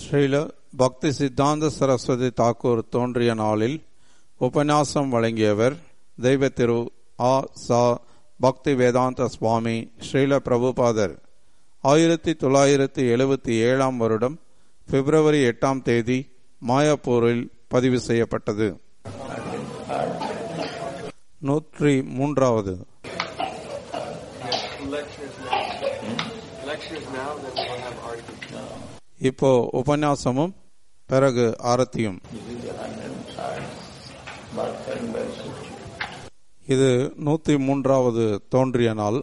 ஸ்ரீல பக்தி சித்தாந்த சரஸ்வதி தாக்கூர் தோன்றிய நாளில் உபன்யாசம் வழங்கியவர் தெய்வ திரு ஆ சா பக்தி வேதாந்த சுவாமி ஸ்ரீல பிரபுபாதர் ஆயிரத்தி தொள்ளாயிரத்தி எழுபத்தி ஏழாம் வருடம் பிப்ரவரி எட்டாம் தேதி மாயாப்பூரில் பதிவு செய்யப்பட்டது நூற்றி மூன்றாவது lectures now. Lectures now, then we'll have argument. இப்போ உபன்யாசமும் பிறகு ஆரத்தியும் இது நூத்தி மூன்றாவது தோன்றிய நாள்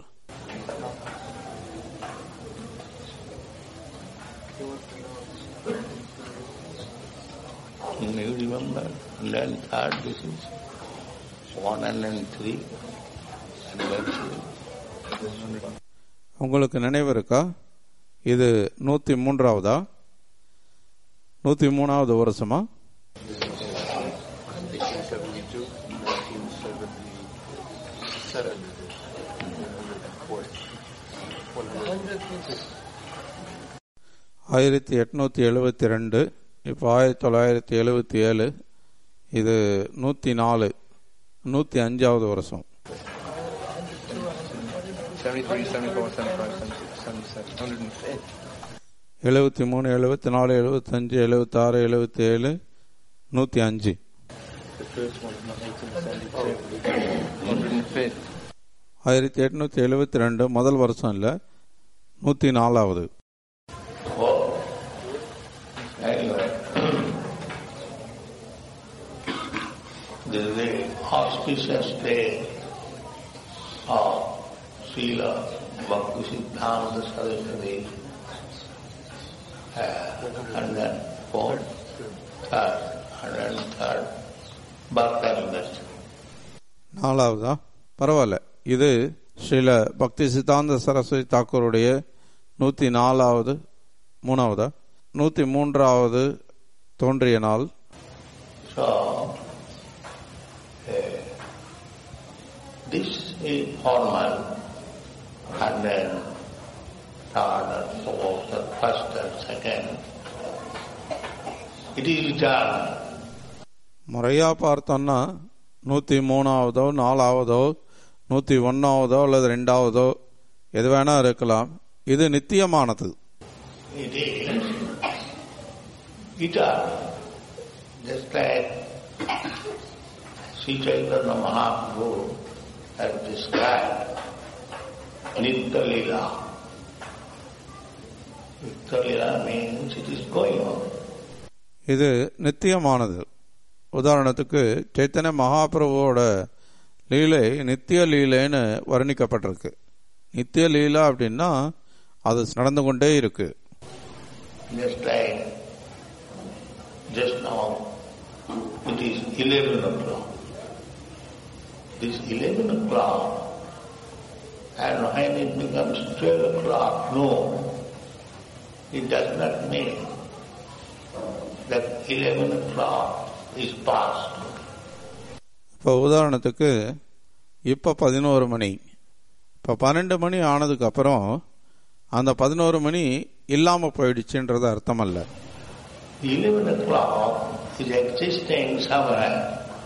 You may remember, learn third, this is one and three anniversary. உங்களுக்கு நினைவு இருக்கா இது நூத்தி மூன்றாவதா நூத்தி மூணாவது வருஷமா 1972, 1977. ஆயிரத்தி எட்நூத்தி எழுபத்தி ரெண்டு இப்போ ஆயிரத்தி தொள்ளாயிரத்தி எழுபத்தி ஏழு இது நூத்தி நாலு நூத்தி அஞ்சாவது வருஷம் 73, 74, 75, 76, 77, 105. எழுபத்தி மூணு எழுபத்தி நாலு எழுபத்தஞ்சு எழுபத்தாறு எழுபத்தி ஏழு நூத்தி அஞ்சு The first one is 1972. 105. ஆயிரத்தி எட்நூத்தி எழுபத்தி ரெண்டு முதல் வருஷம் இல்ல நூத்தி நாலாவது Oh, anyway, this is the auspicious day of Srila Bhakti Siddhanta Saraswati uh, and then fourth, third, and then third birth anniversary. நாலாவதா பரவாயில்ல இது ஸ்ரீல பக்தி சித்தாந்த சரஸ்வதி தாக்கூருடைய நூத்தி நாலாவது மூணாவதா நூத்தி மூன்றாவது தோன்றிய நாள் So, uh, this is formal, and then third or fourth or first or second, it is eternal. முறையா பார்த்தோம்னா நூத்தி மூணாவதோ நாலாவதோ நூத்தி ஒன்னாவதோ அல்லது ரெண்டாவதோ எது வேணா இருக்கலாம் இது நித்தியமானது It is eternal. Just like Sri Chaitanya Mahaprabhu has described Nitya Lila. Nitya Lila means it is going on. இது நித்தியமானது உதாரணத்துக்கு சைத்தன்ய மகாபிரபுவோட லீலை நித்திய லீலைன்னு வர்ணிக்கப்பட்டிருக்கு நித்திய லீலா அப்படின்னா அது நடந்து கொண்டே இருக்கு Just like just now it is 11 o'clock. This 11 o'clock and when it becomes 12 o'clock noon, it does not mean that 11 o'clock is past. இப்போ உதாரணத்துக்கு இப்போ பதினோரு மணி இப்போ பன்னெண்டு மணி ஆனதுக்கு அப்புறம் அந்த பதினோரு மணி இல்லாம போயிடுச்சுன்றது அர்த்தம் அல்ல 11 o'clock is existing somewhere.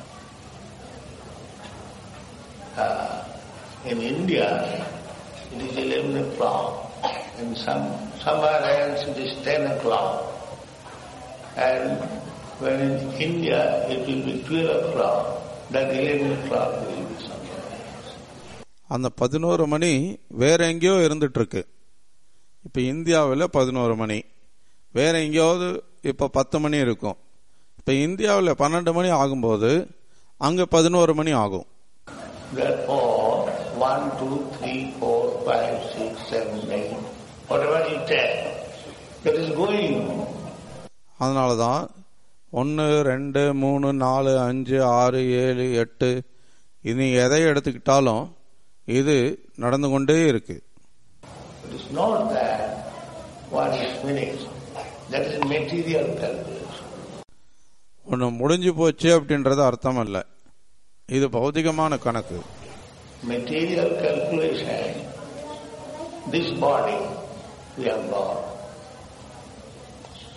Uh, in India, it is 11 o'clock. In some, somewhere else, it is 10 o'clock. And when in India, it will be 12 o'clock. That 11 o'clock will be somewhere else. அந்த பதினோரு மணி வேற எங்கேயோ இருந்துட்டு இருக்கு இப்ப இந்தியாவில் பதினோரு மணி வேற எங்கேயாவது இப்ப பத்து மணி இருக்கும் இப்ப இந்தியாவில் பன்னெண்டு மணி ஆகும்போது அங்க பதினோரு மணி ஆகும் Therefore, 1, 2, 3, 4, 5, 6, 7, 8, whatever you take, that is going on. அதனால தான் ஒன்று ரெண்டு மூணு நாலு அஞ்சு ஆறு ஏழு எட்டு இது நீங்க எதை எடுத்துக்கிட்டாலும் இது நடந்து கொண்டே இருக்கு It is not that one is finished. That is material calculation. ஒன்று முடிஞ்சு போச்சு அப்படின்றது அர்த்தம் அல்ல இது பௌதிகமான கணக்கு Material calculation, this body we have got.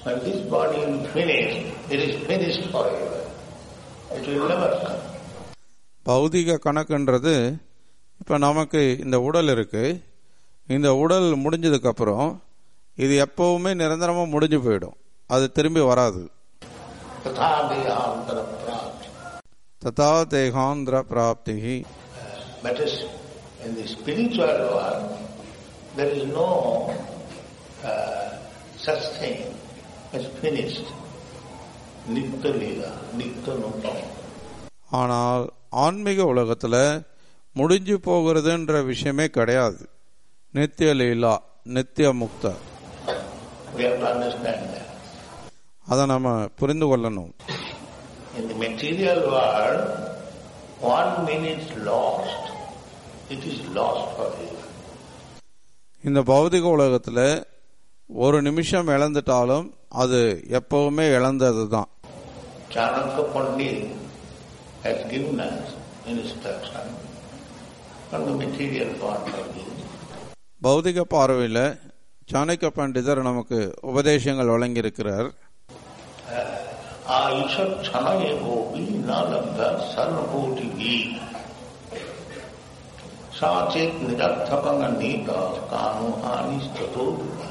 When this body is finished, it is finished forever. It will never come. பௌதிக கணக்குன்றது இப்போ நமக்கு இந்த உடல் இருக்கு இந்த உடல் முடிஞ்சதுக்கு அப்புறம் இது எப்பவுமே நிரந்தரமா முடிஞ்சு போயிடும் அது திரும்பி வராது तथा देहांतर प्राप्त ததா தேகாந்திர பிராப்தி But is in the spiritual world, there is no uh, such thing as finished. Nitya Lila, Nitya Nutam. ஆனால் ஆன்மீக உலகத்துல முடிஞ்சு போகிறதுன்ற விஷயமே கிடையாது நித்திய லீலா நித்திய முக்த We have to understand that. அதை நம்ம புரிந்து கொள்ளணும் In the material world, one minute lost, it is lost forever. இந்த பௌதிக உலகத்துல ஒரு நிமிஷம் இழந்துட்டாலும் அது எப்பவுமே இழந்தது தான் Chanakya Pandit has given us instruction from the material point of view. பௌதிக பார்வையில சாணக்கிய பண்டிதர் நமக்கு உபதேசங்கள் வழங்கியிருக்கிறார் आयुष क्षण गोपी न लब्ध सर्वकोटि भी साचेत निरर्थक नीत कानु हानि स्तो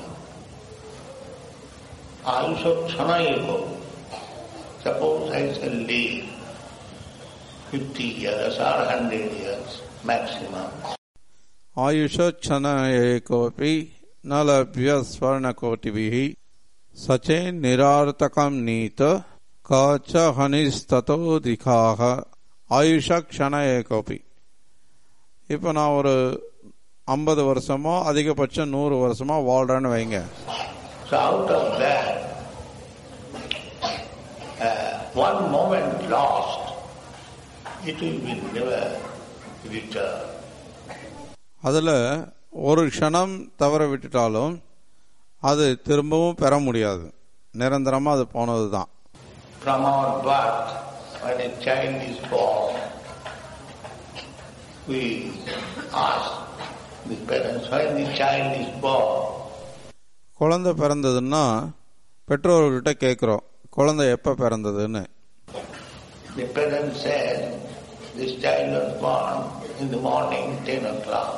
आयुष क्षण एको सपोज आई से live 50 years or 100 years maximum. ஆயுஷோச்சன ஏகோபி ந லப்ய ஸ்வர்ண கோட்டிபிஹி சச்சே நிரார்த்தகம் நீத காச்ச ஹனிஸ்ததோ திகாக ஆயுஷ க்ஷண ஏகோபி இப்போ நான் ஒரு ஐம்பது வருஷமோ அதிகபட்சம் நூறு வருஷமா வாழ்றேன்னு வைங்க So out of that, uh, one moment lost, it will be never returned. அதுல ஒரு க்ஷணம் தவற விட்டுட்டாலும் அது திரும்பவும் பெற முடியாது நிரந்தரமா அது போனதுதான் From our birth, when a child is born, we ask the parents, when the child is born, குழந்தை பிறந்ததுன்னா பெற்றோர்கிட்ட கேட்குறோம் குழந்தை எப்ப பிறந்ததுன்னு the parents says, this child was born in the morning, 10 o'clock.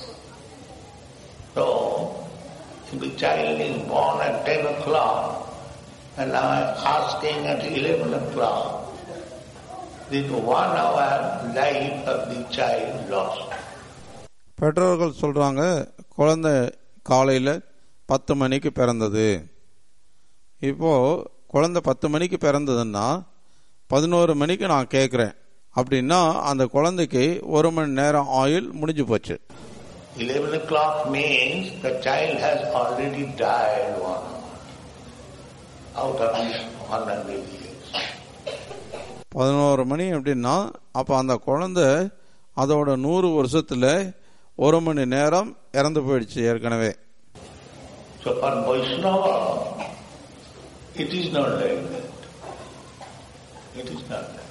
So, if the child is born at 10 o'clock, and I am asking at 11 o'clock, this one hour life of the child lost. பெற்றோர்கள் சொல்றாங்க குழந்தை காலையில பத்து மணிக்கு பிறந்தது இப்போ குழந்தை பத்து மணிக்கு பிறந்ததுன்னா பதினோரு மணிக்கு நான் கேட்குறேன் அப்படின்னா அந்த குழந்தைக்கு ஒரு மணி நேரம் ஆயுள் முடிஞ்சு போச்சு 11 o'clock means the child has already died one hour out of his 100 years. பதினோரு மணி அப்படின்னா அப்போ அந்த குழந்தை அதோட நூறு வருஷத்துல ஒரு மணி நேரம் இறந்து போயிடுச்சு ஏற்கனவே So for Vaishnava, it is not like that. It is not that.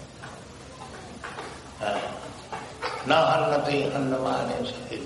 Uh, Na hannate hannamane sahil.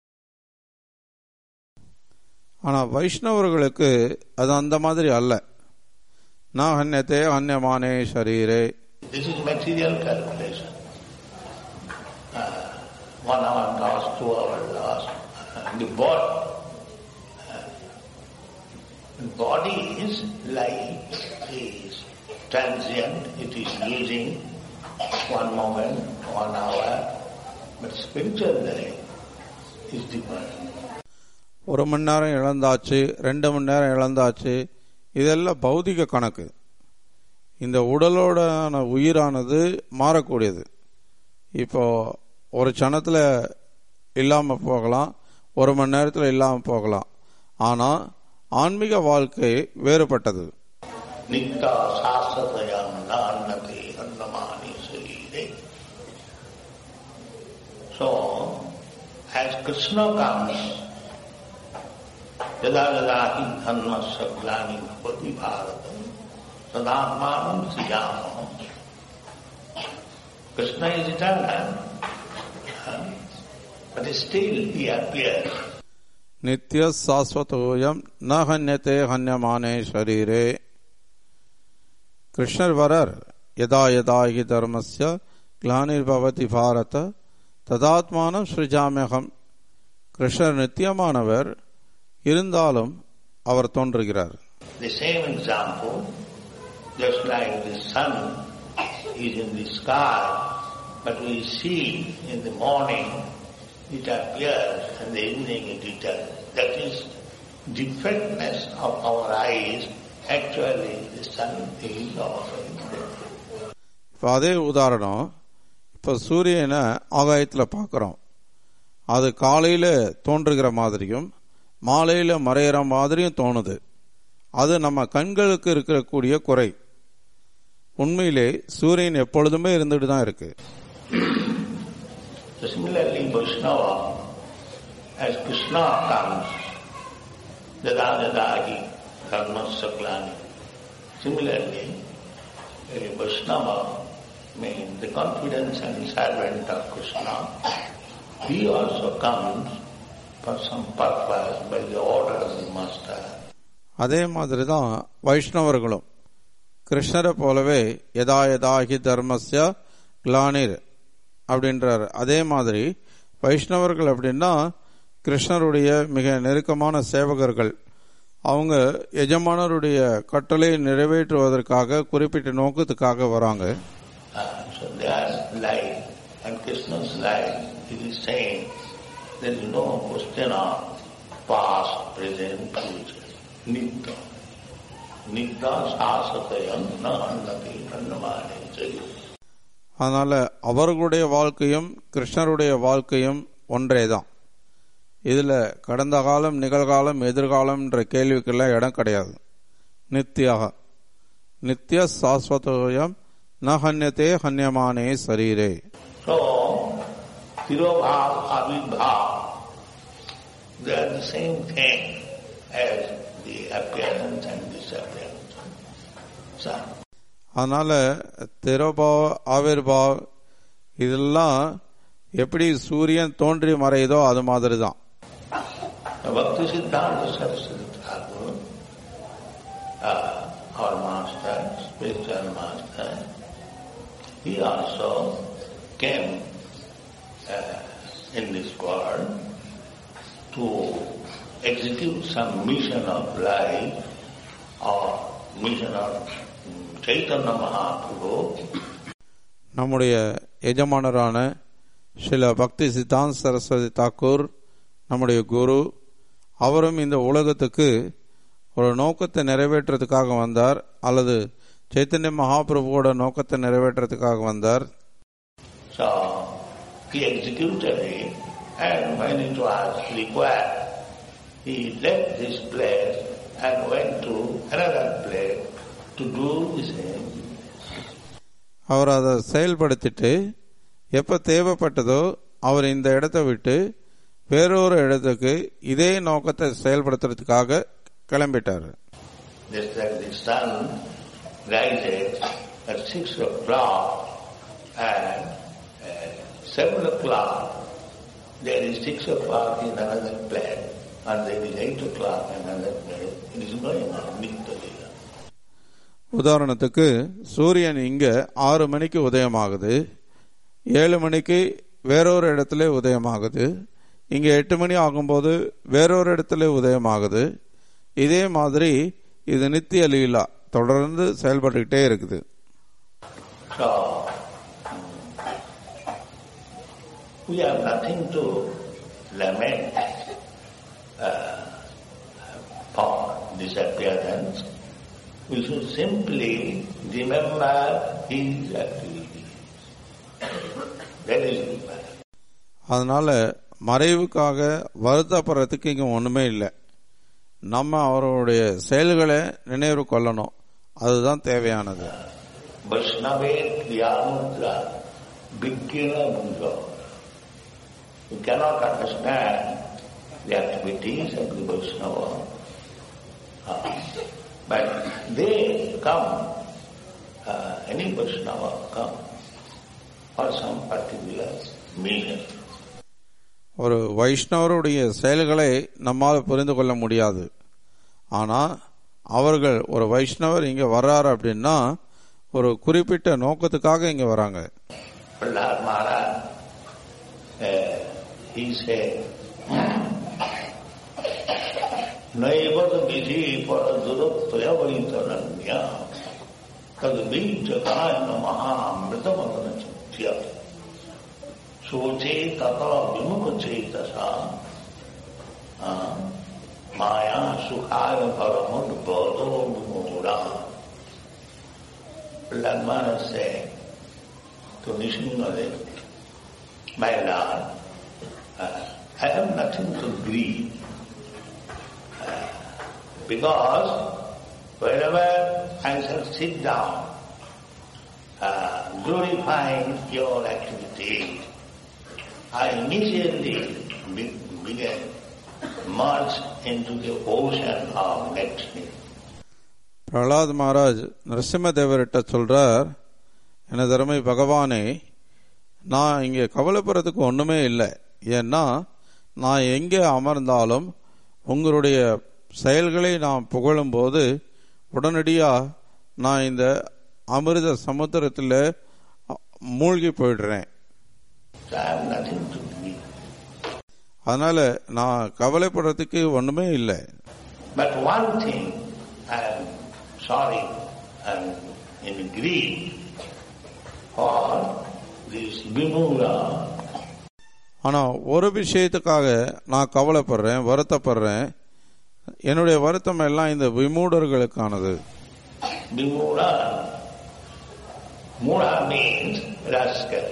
ஆனா வைஷ்ணவர்களுக்கு அது அந்த மாதிரி அல்ல நான் ஹன்யத்தே ஹன்யமானே ஷரீரே This is material calculation. Uh, one hour lost, two hours lost. Uh, the body, uh, the body's life is transient. It is losing one moment, one hour. But spiritual life is different. ஒரு மணி நேரம் இழந்தாச்சு ரெண்டு மணி நேரம் இழந்தாச்சு இதெல்லாம் பௌதிக கணக்கு இந்த உடலோடான உயிரானது மாறக்கூடியது இப்போ ஒரு க்ஷணத்துல இல்லாம போகலாம் ஒரு மணி நேரத்துல இல்லாம போகலாம் ஆனா ஆன்மீக வாழ்க்கை வேறுபட்டது Nitta sasatayam nannate annamani sarire. So, as Krishna comes, yada yada hi dhanma saglani bhavati bharatam sadatmanam srijamam. Krishna is eternal, huh? but still he appears. நித்திய சாஸ்வதோயம் ந ஹன்யத்தே ஹன்யமானே ஷரீரே கிருஷ்ணர் வரார் யதா யதா ஹி தர்மஸ்ய கிளானிர்பவதி பாரத ததாத்மானம் ஸ்ருஜாமியகம் கிருஷ்ணர் நித்தியமானவர் இருந்தாலும் அவர் தோன்றுகிறார் The same example, just like the sun is in the sky, but we see in the morning it appears and the evening it returns. That is defectness of our eyes. Actually, the sun is also there. இப்போ அதே உதாரணம் இப்போ சூரியனை ஆகாயத்தில் பார்க்குறோம் அது காலையில் தோன்றுகிற மாதிரியும் மாலையில் மறையிற மாதிரியும் தோணுது அது நம்ம கண்களுக்கு இருக்கக்கூடிய குறை உண்மையிலே சூரியன் எப்பொழுதுமே இருந்துட்டு தான் இருக்கு So similarly, Vaishnava, as Krishna comes, Dada Dadagi, Dharmasya Klani. Similarly, a Vaishnava means the confidence and servant of Krishna. He also comes for some purpose by the order of the master. அதே மாதிரி தான் வைஷ்ணவர்களும் கிருஷ்ணரை போலவே யதா யதாகி தர்மஸ்ய கிளானிர் அப்படின்றார் அதே மாதிரி வைஷ்ணவர்கள் அப்படின்னா கிருஷ்ணருடைய மிக நெருக்கமான சேவகர்கள் அவங்க எஜமானருடைய கட்டளையை நிறைவேற்றுவதற்காக குறிப்பிட்ட நோக்கத்துக்காக வராங்க Uh, so their life and Krishna's life, it is saying there is no question of past, present, future. Nitya. Nitya sasatayam na annati annamane chayi. அதனால அவர்களுடைய வாழ்க்கையும் கிருஷ்ணருடைய வாழ்க்கையும் ஒன்றேதான் இதுல கடந்த காலம் நிகழ்காலம் எதிர்காலம்ன்ற கேள்விக்கெல்லாம் இடம் கிடையாது நித்தியாக நித்திய சாஸ்வதோயம் ந ஹன்யத்தே ஹன்யமானே சரீரே So, Tirobhav, Avirbhav, they are the same thing as the appearance and disappearance. So, அதனால திரோபாவ் ஆவிர்பாவ் இதெல்லாம் எப்படி சூரியன் தோன்றி மறையுதோ அது மாதிரி தான் Bhakti Siddhanta Saraswati Thakur, uh, our master, spiritual master, he also came uh, in this world to execute some mission of life or mission of mm, Chaitanya Mahaprabhu நம்முடைய எஜமானரான ஸ்ரீல பக்தி சித்தாந்த் சரஸ்வதி தாக்கூர் நம்முடைய குரு அவரும் இந்த உலகத்துக்கு ஒரு நோக்கத்தை நிறைவேற்றுறதுக்காக வந்தார் அல்லது சைத்தன்ய மகாபிரபுவோட நோக்கத்தை நிறைவேற்றுறதுக்காக வந்தார் So he executed it and when it was required, he left this place and went to another place to do the same. அவர் அதை செயல்படுத்திட்டு எப்ப தேவைப்பட்டதோ அவர் இந்த இடத்தை விட்டு வேறொரு இடத்துக்கு இதே நோக்கத்தை செயல்படுத்துறதுக்காக கிளம்பிட்டார் Just like the sun rises at six o'clock and uh, seven o'clock there is six o'clock in another place and there is eight o'clock in another place. It is going on Nitya Leela. உதாரணத்துக்கு சூரியன் இங்க ஆறு மணிக்கு உதயமாகுது ஏழு மணிக்கு வேறொரு இடத்துல உதயமாகுது இங்க எட்டு மணி ஆகும்போது வேறொரு இடத்துல உதயமாகுது இதே மாதிரி இது நித்திய லீலா தொடர்ந்து செயல்பட்டுக்கிட்டே இருக்குது So, we have nothing to lament uh, for disappearance. We should simply remember his activities. That is required. அதனால மறைவுக்காக வருத்தப்படுறதுக்கு இங்க ஒண்ணுமே இல்லை நம்ம அவருடைய செயல்களை நினைவு கொள்ளணும் அதுதான் தேவையானது Vaishnave Kriyamudra Vigyana Mudra. You cannot understand the activities of the Vaishnava. Uh, but they come, uh, any Vaishnava come for some particular mission. ஒரு வைஷ்ணவருடைய செயல்களை நம்மால் புரிந்து கொள்ள முடியாது ஆனா அவர்கள் ஒரு வைஷ்ணவர் இங்க வர்றாரு அப்படின்னா ஒரு குறிப்பிட்ட நோக்கத்துக்காக இங்க வராங்க Prahlad Maharaj, uh, he said, Naivad vidhi para durattvaya varitananya tad bijagayana mahamritamagana chitya soche tata vimukha chetasa maya sukhaya paramad bado vimura Prahlad Maharaj said, to Nishingadev, my Lord, uh, I have nothing to grieve. Uh, because wherever I shall sit down, uh, glorifying your activity, I immediately be- began merge into the ocean of nectar. Pralhad Maharaj நரசிம்மதேவர்கிட்ட சொல்றார் எனது அருமை பகவானே நான் இங்கே கவலைப்படுறதுக்கு ஒண்ணுமே இல்லை ஏன்னா நான் எங்கே அமர்ந்தாலும் உங்களுடைய செயல்களை நான் புகழும்போது உடனடியா நான் இந்த அமிர்த சமுத்திரத்தில் மூழ்கி போயிடுறேன் So I have nothing to grieve. அதனால நான் கவலைப்படுறதுக்கு ஒண்ணுமே இல்லை But one thing I am sorry and in grief for this Vimula ஆனா ஒரு விஷயத்துக்காக நான் கவலைப்படுறேன் வருத்தப்படுறேன் என்னுடைய வருத்தம் எல்லாம் இந்த விமூடர்களுக்கானது Vimula. Mura means rascal.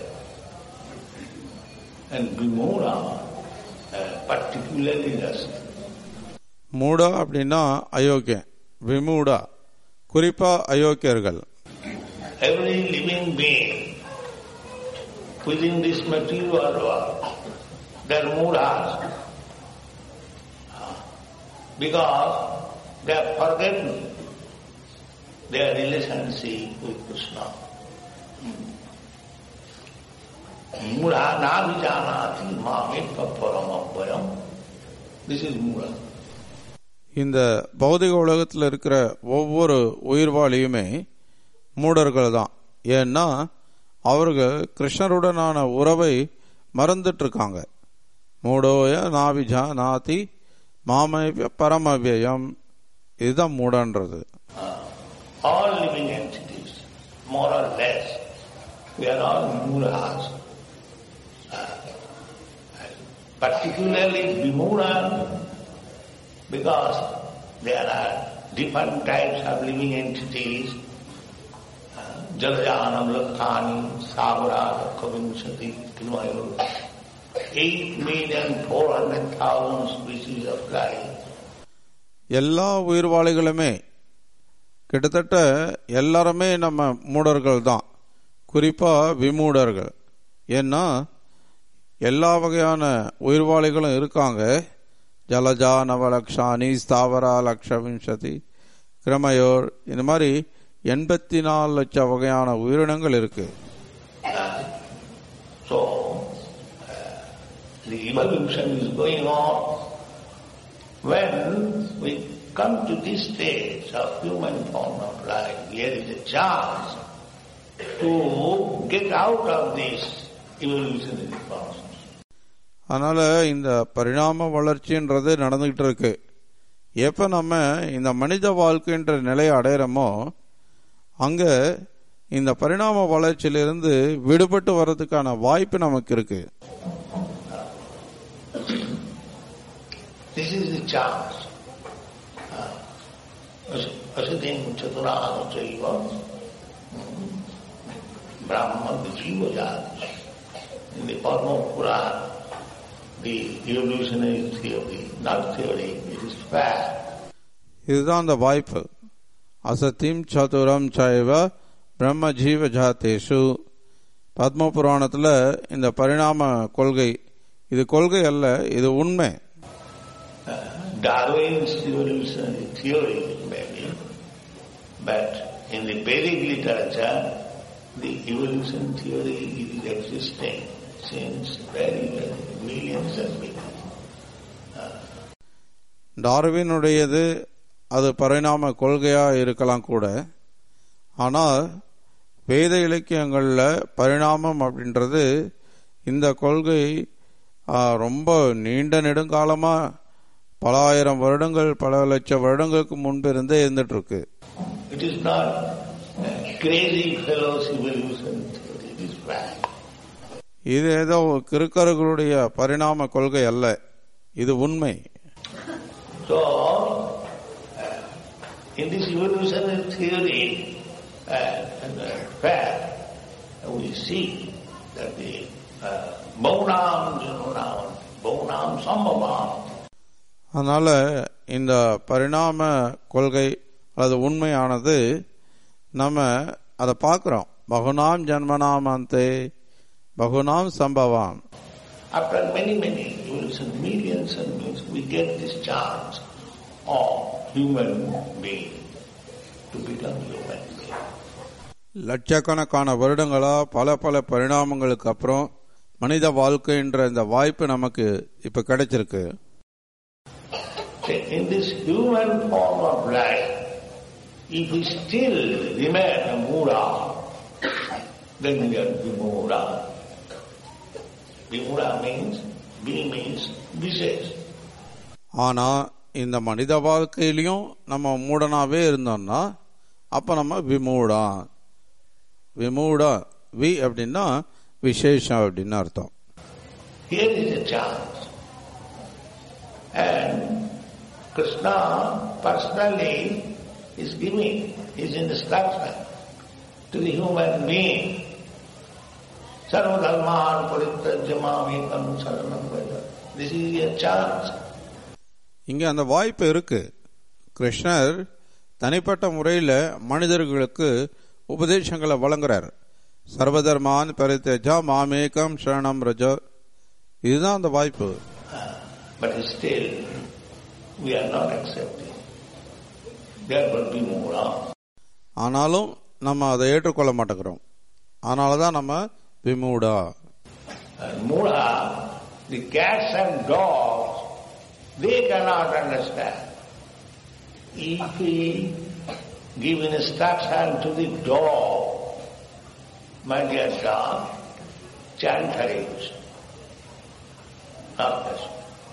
And Vimula, uh, particularly rascal. மூடா அப்படின்னா அயோக்கியன் விமூடா குறிப்பா அயோக்கியர்கள் Every living being within this material world, they are muras. Because they have forgotten their relationship with Krishna. Mura na vijanati mamekka paramabhayam. This is mura. இந்த பௌதிக உலகத்தில் இருக்கிற ஒவ்வொரு உயிர்வாளியுமே மூடர்கள் தான் ஏன்னா அவர்கள் கிருஷ்ணருடனான உறவை மறந்துட்டு இருக்காங்க மூடோய நாவிஜா நாதி மாம பரமவியம் இதுதான் மூடன்றது All living entities, more or less, we are all muras. Uh, particularly Vimura, because there are different types of living entities. Jalajanam, Lakhani, Savara, Kavinshati, Kilmayur. Eight million four hundred thousand species of life. எல்லா உயிர்வாளிகளுமே கிட்டத்தட்ட எல்லாருமே நம்ம மூடர்கள் தான் குறிப்பா விமூடர்கள் ஏன்னா எல்லா வகையான உயிர்வாளிகளும் இருக்காங்க ஜலஜா நவலக்ஷானி ஸ்தாவரா லக்ஷவிம்சதி கிரமயோர் இந்த மாதிரி எண்பத்தி நாலு லட்சம் வகையான உயிரினங்கள் இருக்கு So, uh, the evolution is going on. When we come to this stage of human form of life, there is a chance to get out of this evolutionary process. அதனால இந்த பரிணாம வளர்ச்சின்றது நடந்துகிட்டு இருக்கு எப்ப நம்ம இந்த மனித வாழ்க்கைன்ற நிலையை அடையிறோமோ அங்க இந்த பரிணாம வளர்ச்சியிலிருந்து விடுபட்டு வர்றதுக்கான வாய்ப்பு நமக்கு இருக்கு This is the chance. Asitim chaturana chaiva brahma vijiva jati. In the Padma Purana, the evolutionary theory, not theory, it is fact. இதுதான் அந்த வாய்ப்பு அசத்திம் சதுரம் சைவ பிரம்ம ஜீவ ஜாத்தேஷு பத்ம புராணத்துல இந்த பரிணாம கொள்கை இது கொள்கை அல்ல இது உண்மை Darwin's evolutionary theory maybe, but in the Vedic literature, the evolution theory is existing since very, very millions and millions. டார்வினுடையது அது பரிணாம கொள்கையா இருக்கலாம் கூட ஆனால் வேத இலக்கியங்களில் பரிணாமம் அப்படின்றது இந்த கொள்கை ஆ, ரொம்ப நீண்ட நெடுங்காலமா பல ஆயிரம் வருடங்கள் பல லட்சம் வருடங்களுக்கு முன்பு இருந்தே இருந்துட்டு இருக்கு It is not a crazy fellow's evolution theory, it is fact. இது ஏதோ கிறுக்கர்களுடைய பரிணாம கொள்கை அல்ல இது உண்மை So, uh, in this evolutionary theory uh, and uh, fact, we see that the uh, Bhaunam Janunam, Bhaunam Sambhavam, அதனால இந்த பரிணாம கொள்கை அல்லது உண்மையானது நம்ம அதை பார்க்கிறோம் பகுனாம் ஜன்மனாம் அந்தே பகுனாம் சம்பவாம் after many, many evolution, millions and millions, we get this chance of human being to become human being. லட்சக்கணக்கான வருடங்களா பல பல பரிணாமங்களுக்கு அப்புறம் மனித வாழ்க்கைன்ற இந்த வாய்ப்பு நமக்கு இப்ப கிடைச்சிருக்கு So in this human form of life, if we still remain a Mura, then we are Vimura. Vimura means, V means Vishesh. ஆனா இந்த மனித வாழ்க்கையிலையும் நம்ம மூடனாவே இருந்தோம்னா அப்ப நம்ம விமூடா விமூடா வி அப்படின்னா விசேஷம் அப்படின்னு அர்த்தம் Here is a chance. And Krishna personally is giving his instruction to the human being. Sarvadharman paritrajamamekam saranam vaja. This is your chance. இங்க அந்த வாய்ப்பு இருக்கு கிருஷ்ணர் தனிப்பட்ட முறையில மனிதர்களுக்கு உபதேசங்களை வழங்குறார் சர்வதர்மான் பரித்தேஜா மாமேகம் சரணம் ரஜ இதுதான் அந்த வாய்ப்பு But still, we are not accepting. Therefore, be more on. ஆனாலும் நம்ம அதை ஏற்றுக்கொள்ள மாட்டேங்கிறோம் அதனால தான் நம்ம விமூடா And Mura, the cats and dogs, they cannot understand. If we give instruction to the dog, my dear dog, chant Hare Krishna. Not this.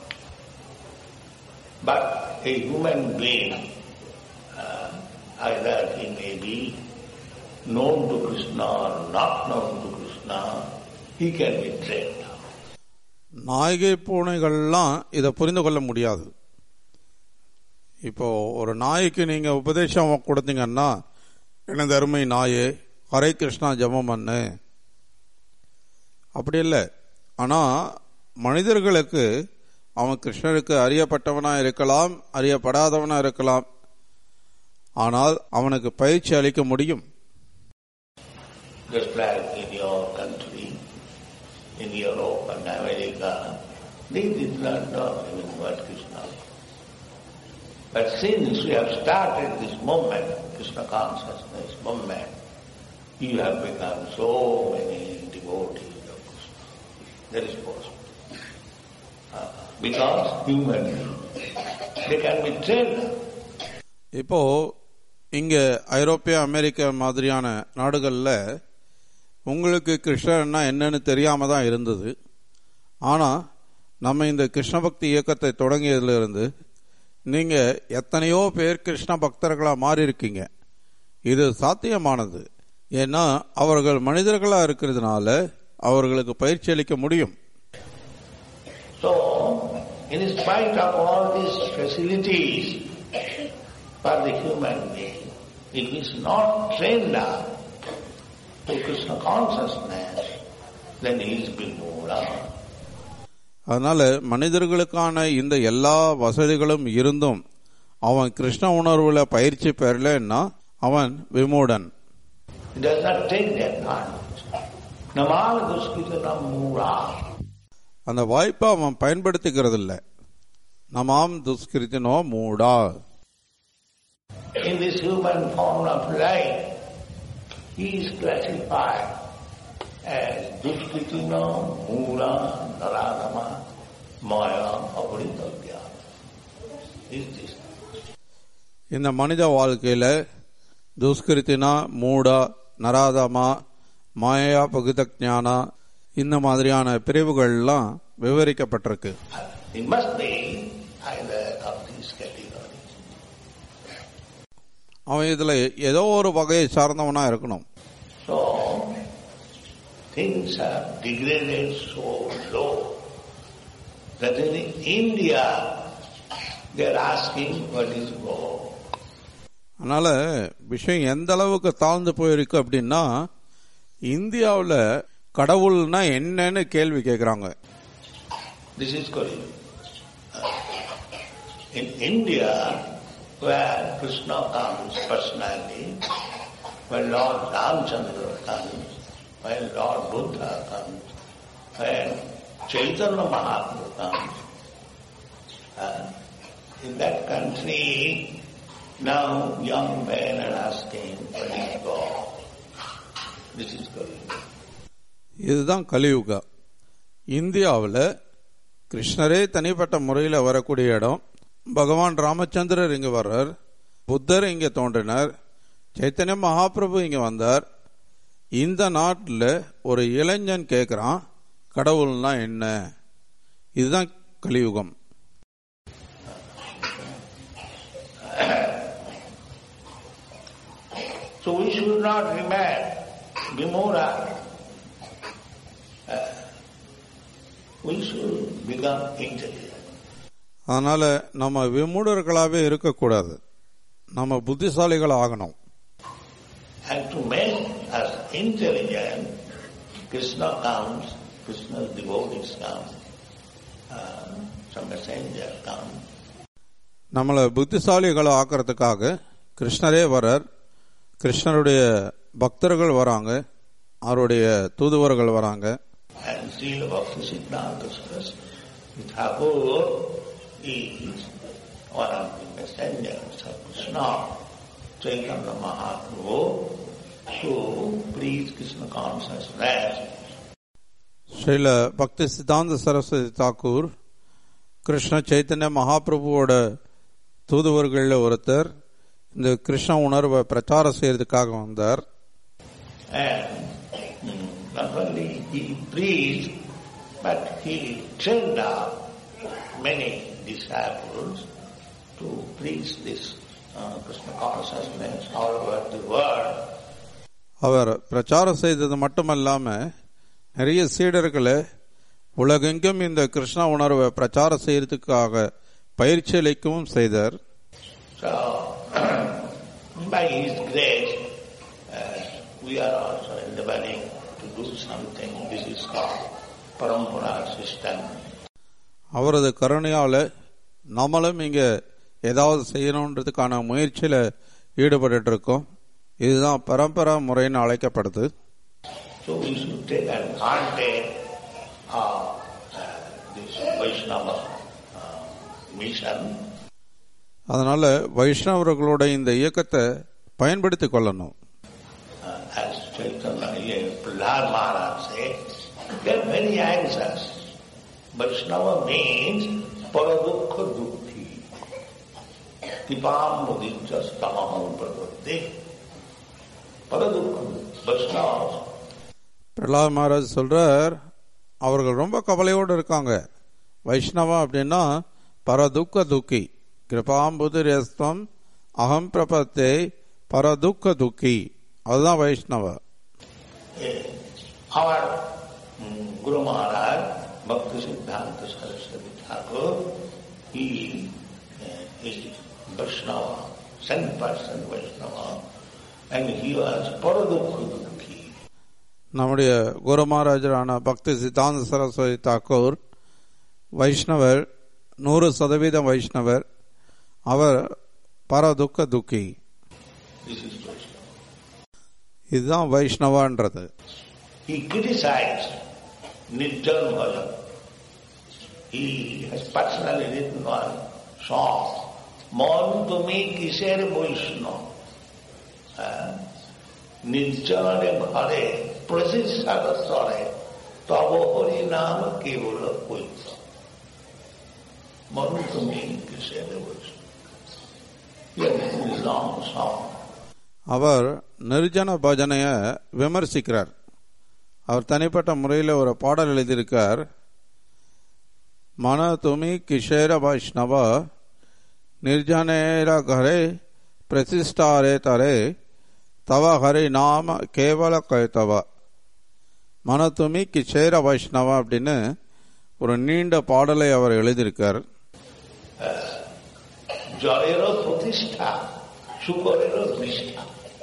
But a human being, uh, either he may be known to Krishna or not known to Krishna, he can be trained. நாய்கை பூனைகள்லாம் இதை புரிந்து கொள்ள முடியாது இப்போ ஒரு நாய்க்கு நீங்க உபதேசம் கொடுத்தீங்கன்னா எனது அருமை நாயே ஹரே கிருஷ்ணா ஜெபம் பண்ணு அப்படி இல்லை ஆனா மனிதர்களுக்கு அவன் கிருஷ்ணருக்கு அறியப்பட்டவனா இருக்கலாம் அறியப்படாதவனா இருக்கலாம் ஆனால் அவனுக்கு பயிற்சி அளிக்க முடியும் Just like in your country, in Europe and America, they did not know even what Krishna was. But since we have started this movement, Krishna consciousness movement, you have become so many devotees of Krishna. That is possible. Uh, because human beings, they can be trained. இப்போ இங்க ஐரோப்பிய America மாதிரியான நாடுகள்ல உங்களுக்கு கிருஷ்ணர்னா என்னன்னு தெரியாம தான் இருந்தது ஆனா நம்ம இந்த கிருஷ்ண பக்தி இயக்கத்தை தொடங்கியதுல இருந்து நீங்க எத்தனையோ பேர் கிருஷ்ண பக்தர்களா மாறி இருக்கீங்க இது சாத்தியமானது ஏன்னா அவர்கள் மனிதர்களா இருக்கிறதுனால அவர்களுக்கு பயிற்சி அளிக்க முடியும் So, in spite of all these facilities for the human being, if he is not trained up to Krishna consciousness, then he is Bimura. அதனால மனிதர்களுக்கான இந்த எல்லா வசதிகளும் இருந்தும் அவன் கிருஷ்ண உணர்வுல பயிற்சி பெறலன்னா அவன் விமூடன் He does not take the advantage. Namal Duskita Mura. அந்த வாய்ப்பை அவன் பயன்படுத்திக்கிறது இல்ல நமாம் துஷ்கிருத்தினோ மூடா In this human form of life, he is classified as Duskritino, Mura, Naradama, Maya, Apuritagya. Is this இந்த மனித வாழ்க்கையில துஷ்கிருத்தினா மூடா நராதமா மாயா பகுத ஞானா இந்த மாதிரியான பிரிவுகள்லாம் விவரிக்கப்பட்டிருக்கு He must be either of these categories. அவன் இதுல ஏதோ ஒரு வகையை சார்ந்தவனா இருக்கணும் So, things are degraded so low that in India they are asking what is God. அதனால விஷயம் எந்த அளவுக்கு தாழ்ந்து போயிருக்கு அப்படின்னா இந்தியாவுல கடவுள்னா என்னன்னு கேள்வி கேக்குறாங்க This is Korea. In India, where Krishna comes personally, when Lord Ramchandra comes, when Lord Buddha comes, when Chaitanya Mahaprabhu comes, uh, in that country, now young men are asking, what is God? This is Korea. இதுதான் கலியுகா இந்தியாவில் கிருஷ்ணரே தனிப்பட்ட முறையில் வரக்கூடிய இடம் பகவான் ராமச்சந்திரர் இங்க வர்றார் புத்தர் இங்க தோன்றினார் சைத்தன்ய மகாபிரபு இங்க வந்தார் இந்த நாட்டில் ஒரு இளைஞன் கேட்குறான் கடவுள்னா என்ன இதுதான் கலியுகம் So we should not remain Vimura. Uh, we should become intelligent. அதனால நம்ம விமூடர்களாகவே இருக்கக்கூடாது நம்ம புத்திசாலிகள் ஆகணும் And to make us intelligent, Krishna comes, Krishna's devotees come, uh, some messenger come, நம்மளை புத்திசாலிகளை ஆக்கிறதுக்காக கிருஷ்ணரே வரார் கிருஷ்ணருடைய பக்தர்கள் வராங்க அவருடைய தூதுவர்கள் வராங்க and Srila Bhakti Siddhanta Saraswati Thakur is one of the messengers of Krishna, Chaitanya Mahaprabhu, to preach Krishna consciousness. Srila பக்தி சித்தாந்த சரஸ்வதி தாக்கூர் கிருஷ்ண சைத்தன்ய மகாபிரபுவோட தூதுவர்களில் ஒருத்தர் இந்த கிருஷ்ண உணர்வை பிரச்சாரம் செய்யறதுக்காக வந்தார் And mm, not only he preached, but he trained up many disciples to preach this uh, Krishna consciousness all over the world. அவர் பிரச்சாரம் செய்தது மட்டுமல்லாம நிறைய சீடர்களை உலகெங்கும் இந்த கிருஷ்ண உணர்வை பிரச்சாரம் செய்யறதுக்காக பயிற்சி அளிக்கவும் செய்தார் So, by His grace, uh, we are also endeavoring to do something. This is called parampara system. அவரது கருணையால நம்மளும் இங்க ஏதாவது செய்யணுன்றதுக்கான முயற்சியில ஈடுபட்டு இருக்கோம் இதுதான் பரம்பரா முறைன்னு அழைக்கப்படுது So we should take advantage of uh, this Vaishnava uh, mission அதனால வைஷ்ணவர்களோட இந்த இயக்கத்தை பயன்படுத்திக் கொள்ளணும் uh, as Chaitanya yeah, Prahlad Maharaj said, they are very anxious. Vaishnava means paradukha dukhi. Tipam mudicca stamaham pravati. Paradukha Vaishnavas Pralhad Maharaj சொல்றார் அவர்கள் ரொம்ப கவலையோடு இருக்காங்க வைஷ்ணவா அப்படின்னா பரதுக்க துக்கி கிருபாம்புதிரஸ்தம் அகம் பிரபத்தே பரதுக்க துக்கி அதுதான் வைஷ்ணவ Our mm, Guru Maharaj, Bhakti Siddhanta Saraswati Thakur, he uh, is Vaishnava, sent person Vaishnava, and he was Paradukha Dukhi. நம்முடைய குரு மகாராஜரான பக்தி சித்தாந்த சரஸ்வதி தாக்கூர் வைஷ்ணவர் நூறு சதவீதம் வைஷ்ணவர் அவர் பரதுக்க துக்கி This is Vaishnava. இதுதான் வைஷ்ணவான்றது He criticized Nirjan Bhajan. He has personally written one song, মন তুমি কিসের বৈষ্ণব হ্যাঁ? নির্জনে ঘরে প্রশিক্ষার স্তরে তব হরি নাম কেবল কৈত মন তুমি কিসের বৈষ্ণব He has written a long song. அவர் நிர்ஜன பஜனைய விமர்சிக்கிறார் அவர் தனிப்பட்ட முறையில் ஒரு பாடல் எழுதியிருக்கார் மன துமி கிஷேர வைஷ்ணவ நிர்ஜனேர கரே பிரதிஷ்டாரே தரே தவ ஹரி நாம கேவல கைத்தவ மன துமி கிஷேர வைஷ்ணவ அப்படின்னு ஒரு நீண்ட பாடலை அவர் எழுதியிருக்கார் জলেরও প্রতিষ্ঠা শুকরেরও নিষ্ঠা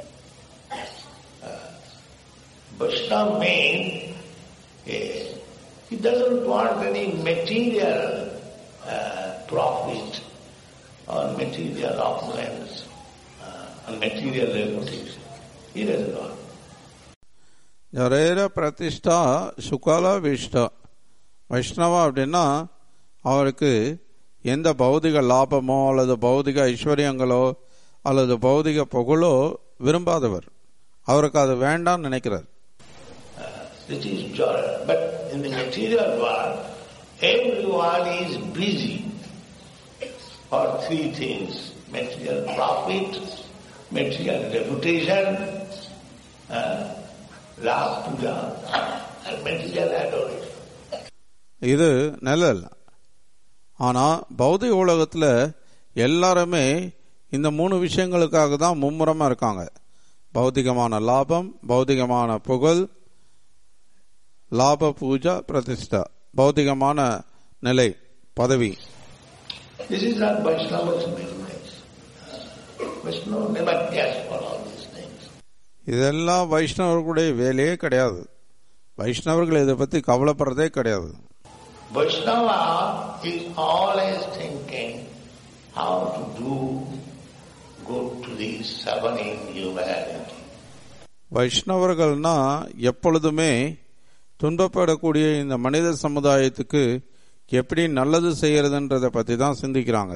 Vaishnava mean eh, he doesn't want any material uh, profit or material opulence uh, or material reputation. He doesn't want. ஜரேர பிரதிஷ்டா சுகால விஷ்ட Vaishnava அப்படின்னா அவருக்கு எந்த பௌதிக லாபமோ அல்லது பௌதிக ஐஸ்வர்யங்களோ அல்லது பௌதிக புகழோ விரும்பாதவர் அவருக்கு அது வேண்டாம்னு நினைக்கிறார் This is joy. But in the material world, everyone is busy for three things. Material profit, material reputation, uh, love puja, and material adoration. இது நிழல் ஆனா பௌதிக உலகத்துல எல்லாருமே இந்த மூணு விஷயங்களுக்காக தான் மும்முரமா இருக்காங்க பௌதிகமான லாபம் பௌதிகமான புகழ் லாப பூஜா பிரதிஷ்டா பௌதிகமான நிலை பதவி This is not Vaishnava's business. Uh, Vaishnava never cares for all these things. இதெல்லாம் வைஷ்ணவர்களுடைய வேலையே கிடையாது வைஷ்ணவர்கள் இதை பத்தி கவலைப்படுறதே கிடையாது Vaishnava is always thinking how to do good to the suffering humanity. வைஷ்ணவர்கள்னா எப்பொழுதுமே துன்பப்படக்கூடிய இந்த மனித சமுதாயத்துக்கு எப்படி நல்லது செய்யறதுன்றதை பத்தி தான் சிந்திக்கிறாங்க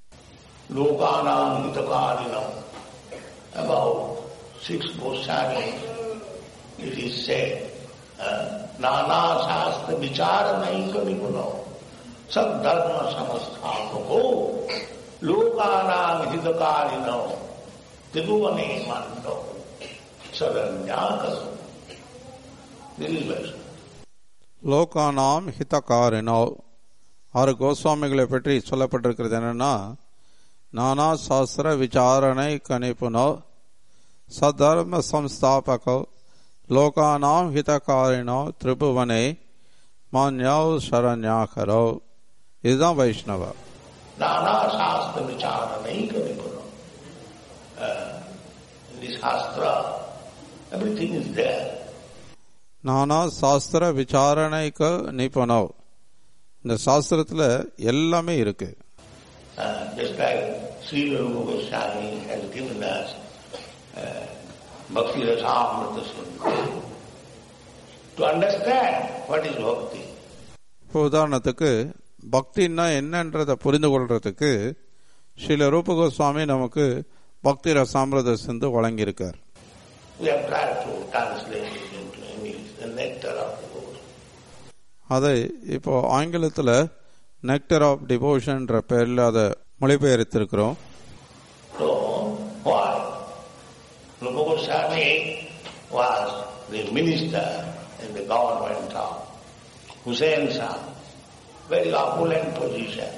Lokanam hitakarinam. About six Goswami, it is said, uh, Nana Shastra Vichara Naika Nipuno, Sab Dharma Samasthamako, Lokanam hitakarinam, Tiruvane Mando, Saranyakam. This is Vaishnava. லோகானாம் ஹிதகாரினோ ஆறு கோஸ்வாமிகளை பற்றி சொல்லப்பட்டிருக்கிறது என்னன்னா நானா சாஸ்திர விசாரணை கணிப்புனோ சதர்ம சம்ஸ்தாபகோ லோகானாம் ஹிதகாரினோ திரிபுவனே மான்யோ சரண்யாகரோ இதுதான் வைஷ்ணவ Nana Shastra Vichara Naika Nipuno. Uh, in the Shastra, everything is there. நானா சாஸ்திர விசாரணைக்க நிபுணோ இந்த சாஸ்திரத்துல எல்லாமே இருக்கு Uh, just like Sri Rupa Goswami has given us uh, Bhakti Rasamrita Sindhu. To understand what is bhakti, இப்போ உதாரணத்துக்கு பக்தின்னா என்னன்றதை புரிந்து கொள்றதுக்கு ஸ்ரீல ரூப கோஸ்வாமி நமக்கு பக்தி ரசாமிரத சிந்து வழங்கியிருக்கார் we have tried to translate it into English, the nectar of the Guru. அதை இப்போ ஆங்கிலத்துல நெக்டர் ஆஃப் டிவோஷன்ற பேர்ல அதை மொழிபெயர்த்திருக்கிறோம் So, why? Rupa Goswami was the minister in the government of Hussain Shah, very opulent position.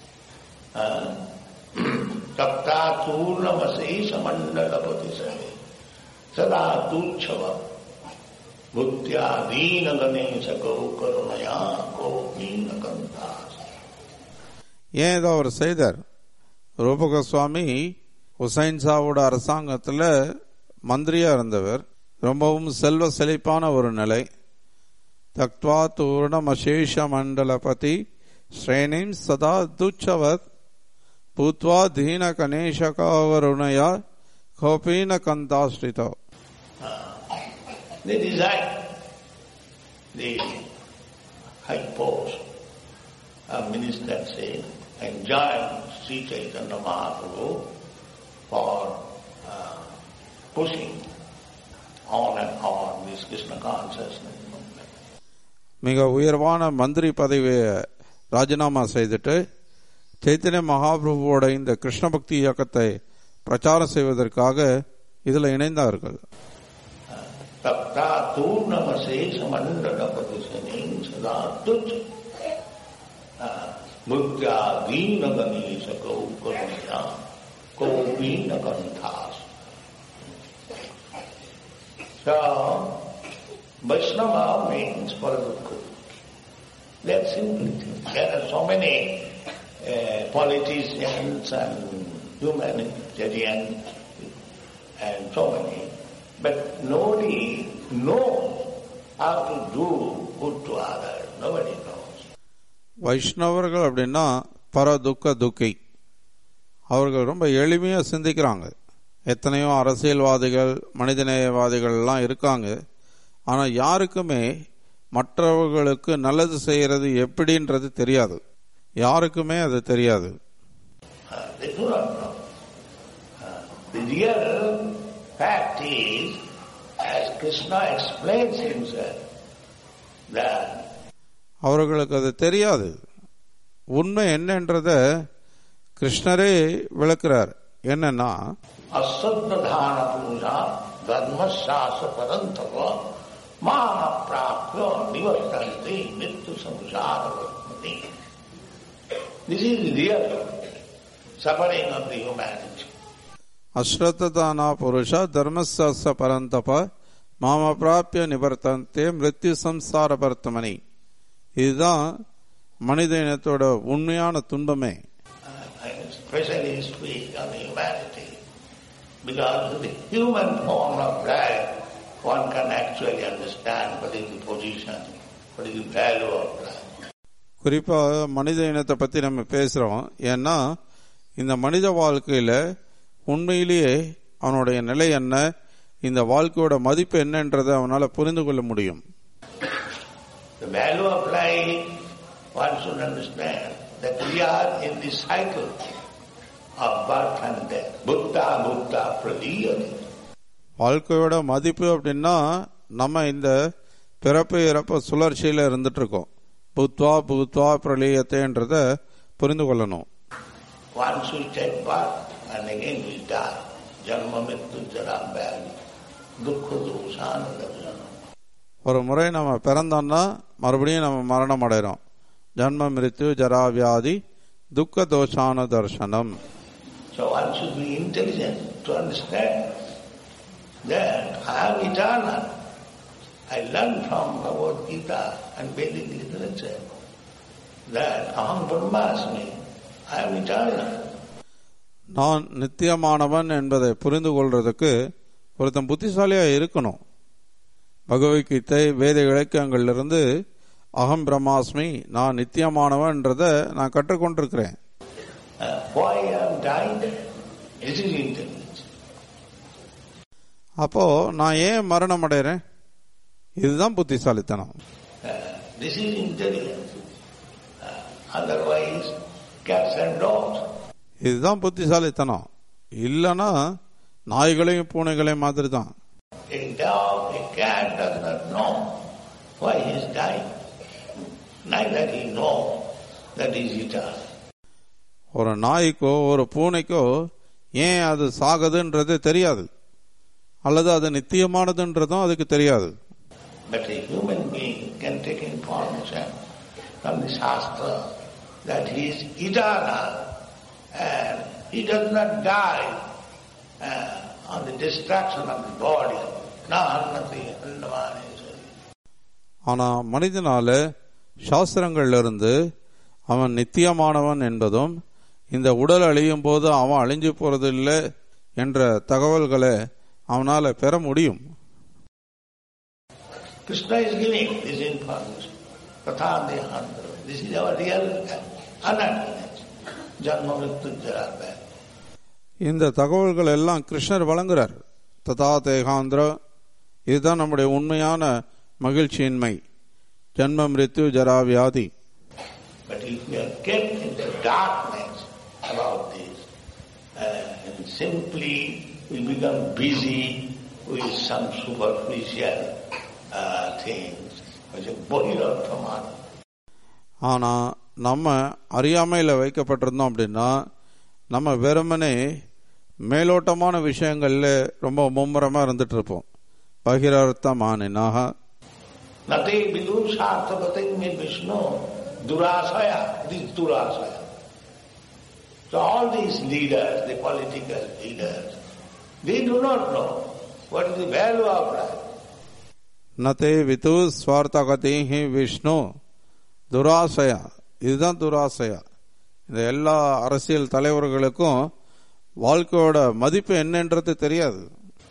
Takta Turnamasi Samandalapati Sami Sada Tuchava Bhuttya Dina Ganesha Gau Karunaya Gau Dina Kantas. ஏன் இதை அவர் செய்தார் ரூப கோஸ்வாமி ஹுசைன் சாவோட அரசாங்கத்துல மந்திரியா இருந்தவர் ரொம்பவும் செல்வ செழிப்பான ஒரு நிலை தக்வா தூர்ணமசேஷ மண்டலபதி ஸ்ரேணிம் சதா துச்சவத் பூத்வா தீன கணேசகாவருணயா கோபீன கந்தாஸ்ரிதோ They desired the high post of ministership and joined Sri Chaitanya Mahaprabhu for uh, pushing on and on this Krishna consciousness movement. மிக உயர்வான மந்திரி பதவியை ராஜினாமா செய்துட்டு சைத்தன்ய மகாபிரபுவோட இந்த கிருஷ்ண பக்தி இயக்கத்தை பிரச்சாரம் செய்வதற்காக இதுல இணைந்தார்கள் तप्ता तू नमशेष मंडल प्रदूषणी सदा तुझ मुद्या दीन गणेश कौ करुणया कौ been कंठास So, Vaishnava means Paradukku. That's simple thing. There are so many uh, politicians and humanitarians and so many. But nobody knows how to do good to others. Nobody knows. வைஷ்ணவர்கள் அப்படின்னா பர துக்க துக்கி அவர்கள் ரொம்ப எளிமையா சிந்திக்கிறாங்க எத்தனையோ அரசியல்வாதிகள் மனிதநேயவாதிகள் எல்லாம் இருக்காங்க ஆனா யாருக்குமே மற்றவர்களுக்கு நல்லது செய்யறது எப்படின்றது தெரியாது யாருக்குமே அது தெரியாது Uh, they do not know. Uh, the real fact is, as Krishna explains himself, that அவர்களுக்கு அது தெரியாது உண்மை என்னன்றத கிருஷ்ணரே விளக்குறார் என்னன்னா अश्रद्धान पूजा धर्मशास परंतव मान प्राप्य निवर्तन्ते मृत्यु संसार वर्तते This is real suffering of the humanity. அஸ்ரத்தானா புருஷ தர்மசாஸ்திர பரந்தப மாம பிராப்பிய நிவர்த்தந்தே மிருத்யு சம்சார பர்த்தமணி இதுதான் மனித இனத்தோட உண்மையான துன்பமே I especially speak on humanity because of the human form of life one can actually understand what is the position, what is the value of life. குறிப்பா மனித இனத்தை பத்தி நம்ம பேசுறோம் ஏன்னா இந்த மனித வாழ்க்கையில உண்மையிலேயே அவனுடைய நிலை என்ன இந்த வாழ்க்கையோட மதிப்பு என்னன்றதை அவனால புரிந்து கொள்ள முடியும் The value of life, one should understand that we are in the cycle of birth and death. Buddha, Buddha, pradiyati. வாழ்க்கையோட மதிப்பு அப்படின்னா நம்ம இந்த பிறப்பு இறப்பு சுழற்சியில இருந்துட்டு இருக்கோம் புத்வா புத்வா பிரளயத்தைன்றத புரிந்து கொள்ளணும் Once we take birth and again we die. Janma mittu jara vyadi. Dukkha dosana darjanam. ஒரு முறை நம்ம பிறந்தோம்னா மறுபடியும் நம்ம மரணம் அடைகிறோம் ஜன்ம மிருத்யு ஜரா வியாதி துக்க தோஷான தர்சனம் So one should be intelligent to understand that I am eternal. I learned from Bhagavad Gita and Vedic literature that aham brahmasmi, I am eternal. நான் நித்தியமானவன் என்பதை புரிந்து கொள்றதுக்கு ஒருத்தன் புத்திசாலியா இருக்கணும் பகவத்கீதை வேத இலக்கியங்களிலிருந்து அகம் பிரம்மாஸ்மி நான் நித்தியமானவன்றதை நான் கற்றுக்கொண்டிருக்கிறேன் Uh, why I am dying? This is intelligence. அப்போ நான் ஏன் மரணம் அடைகிறேன் இதுதான் புத்திசாலித்தனம் Uh, this is intelligence. Uh, otherwise, cats and dogs. இதுதான் புத்திசாலித்தனம் இல்லைன்னா நாய்களையும் பூனைகளையும் மாதிரி தான் A dog, a cat does not know why he is dying. Neither he knows that he is eternal. ஒரு நாய்க்கோ ஒரு பூனைக்கோ ஏன் அது சாகுதுன்றது தெரியாது அல்லது அது நித்தியமானதுன்றதும் அதுக்கு தெரியாது But a human being can take information from the Shastra that he is eternal and he does not die uh, on the destruction of the body. Nahannati Andamaneshwari. ஆனா மனிதனால சாஸ்திரங்கள்ல இருந்து அவன் நித்தியமானவன் என்பதும் இந்த உடல் அழியும் போது அவன் அழிஞ்சு போறது இல்லை என்ற தகவல்களை அவனால பெற முடியும் Krishna is giving this information. Katha Dehandra. This is our real unhappiness. Janma Mrityu Jara Vyadi. இந்த தகவல்கள் எல்லாம் கிருஷ்ணர் வழங்குறார் ததா தேகாந்திர இதுதான் நம்முடைய உண்மையான மகிழ்ச்சியின்மை ஜன்ம மிருத்யு ஜரா வியாதி But if we are kept in the darkness about this, uh, and simply we become busy with some superficial uh, things, which are bohirathamana. ஆனா நம்ம அறியாமையில வைக்கப்பட்டிருந்தோம் அப்படின்னா நம்ம வெறுமனே மேலோட்டமான விஷயங்கள்ல ரொம்ப மும்முரமா இருந்துட்டு இருப்போம் பகிரர்த்தமானினாக Nate vidu sarthapate me Vishnu durasaya, this durasaya. So all these leaders, the political leaders, they do not know what is the value of life. நதே விது ஸ்வார்த்தகதேஹி விஷ்ணு துராசயா இதுதான் துராசயா இந்த எல்லா அரசியல் தலைவர்களுக்கும் வாழ்க்கையோட மதிப்பு என்னன்றது தெரியாது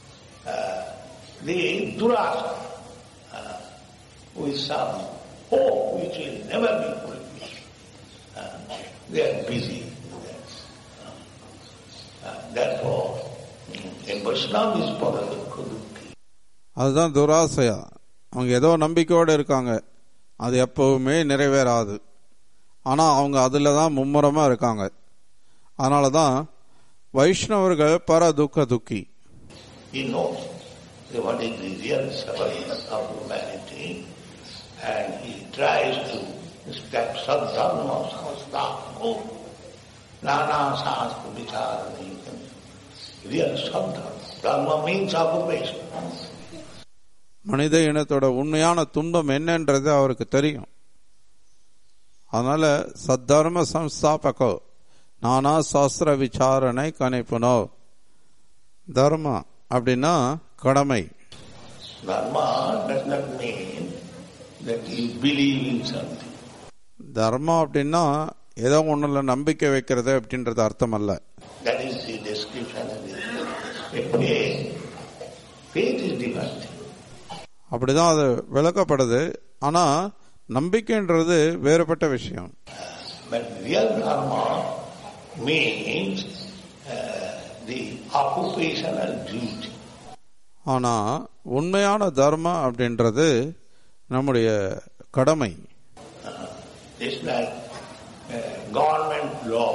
The durasaya, uh, with some hope which will never be fulfilled. Uh, they are busy with that. Uh, therefore, a Vaishnava is paradukha dukhi. அதுதான் துராசையா அவங்க ஏதோ நம்பிக்கையோடு இருக்காங்க அது எப்பவுமே நிறைவேறாது ஆனா அவங்க அதுல தான் மும்முரமா இருக்காங்க அதனால தான் வைஷ்ணவர்கள் பர துக்க துக்கி He knows that what is the real suffering of humanity and he tries to step sadharma samasthaku nana sastra vicharani real sadharma. Dharma means occupation. மனித இனத்தோட உண்மையான துன்பம் என்னன்றது அவருக்கு தெரியும் அதனால சத்தர்ம சம்ஸ்தாபகோ நானா சாஸ்திர விசாரணை கணிப்புனோ தர்மா அப்படின்னா கடமை Dharma does not mean that you believe in something. தர்மா அப்படின்னா ஏதோ ஒண்ணுல நம்பிக்கை வைக்கிறது அப்படின்றது அர்த்தம் அல்ல That is the description of it. A faith. Faith is divine thing. அப்படிதான் அது விளக்கப்படுது ஆனா நம்பிக்கைன்றது வேறுபட்ட விஷயம் But real dharma means uh, the occupational duty. ஆனா உண்மையான தர்மா அப்படின்றது நம்முடைய கடமை It's like uh, government law.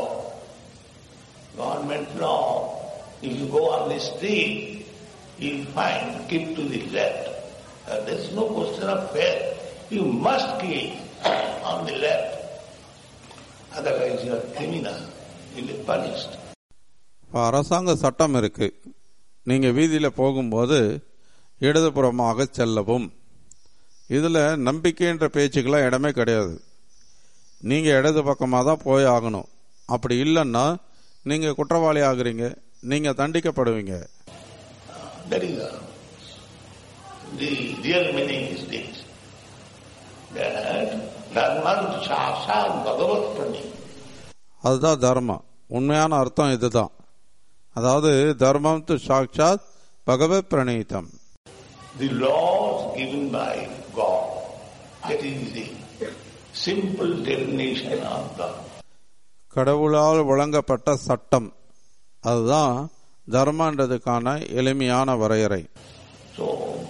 Government law, if you go on the street, you'll find keep to the left. Uh, there's no question of faith. You must keep on the left. Otherwise you are criminal. You'll be punished. இப்ப அரசாங்க சட்டம் இருக்கு நீங்க வீதியில போகும்போது இடதுபுறமாக செல்லவும் இதுல நம்பிக்கைன்ற பேச்சுக்கெல்லாம் இடமே கிடையாது நீங்க இடது பக்கமாக தான் போய் ஆகணும் அப்படி இல்லைன்னா நீங்க குற்றவாளி ஆகுறீங்க நீங்க தண்டிக்கப்படுவீங்க That is all. The real meaning is this. That Dharma Shasad Bhagavat Prani. அதுதான் தர்மம் உண்மையான அர்த்தம் இதுதான் அதாவது தர்மம் து சாட்சாத் பகவத் பிரணீதம் The laws given by God. That is the simple definition of Dharma. கடவுளால் வழங்கப்பட்ட சட்டம் அதுதான் தர்மன்றதுக்கான எளிமையான வரையறை So,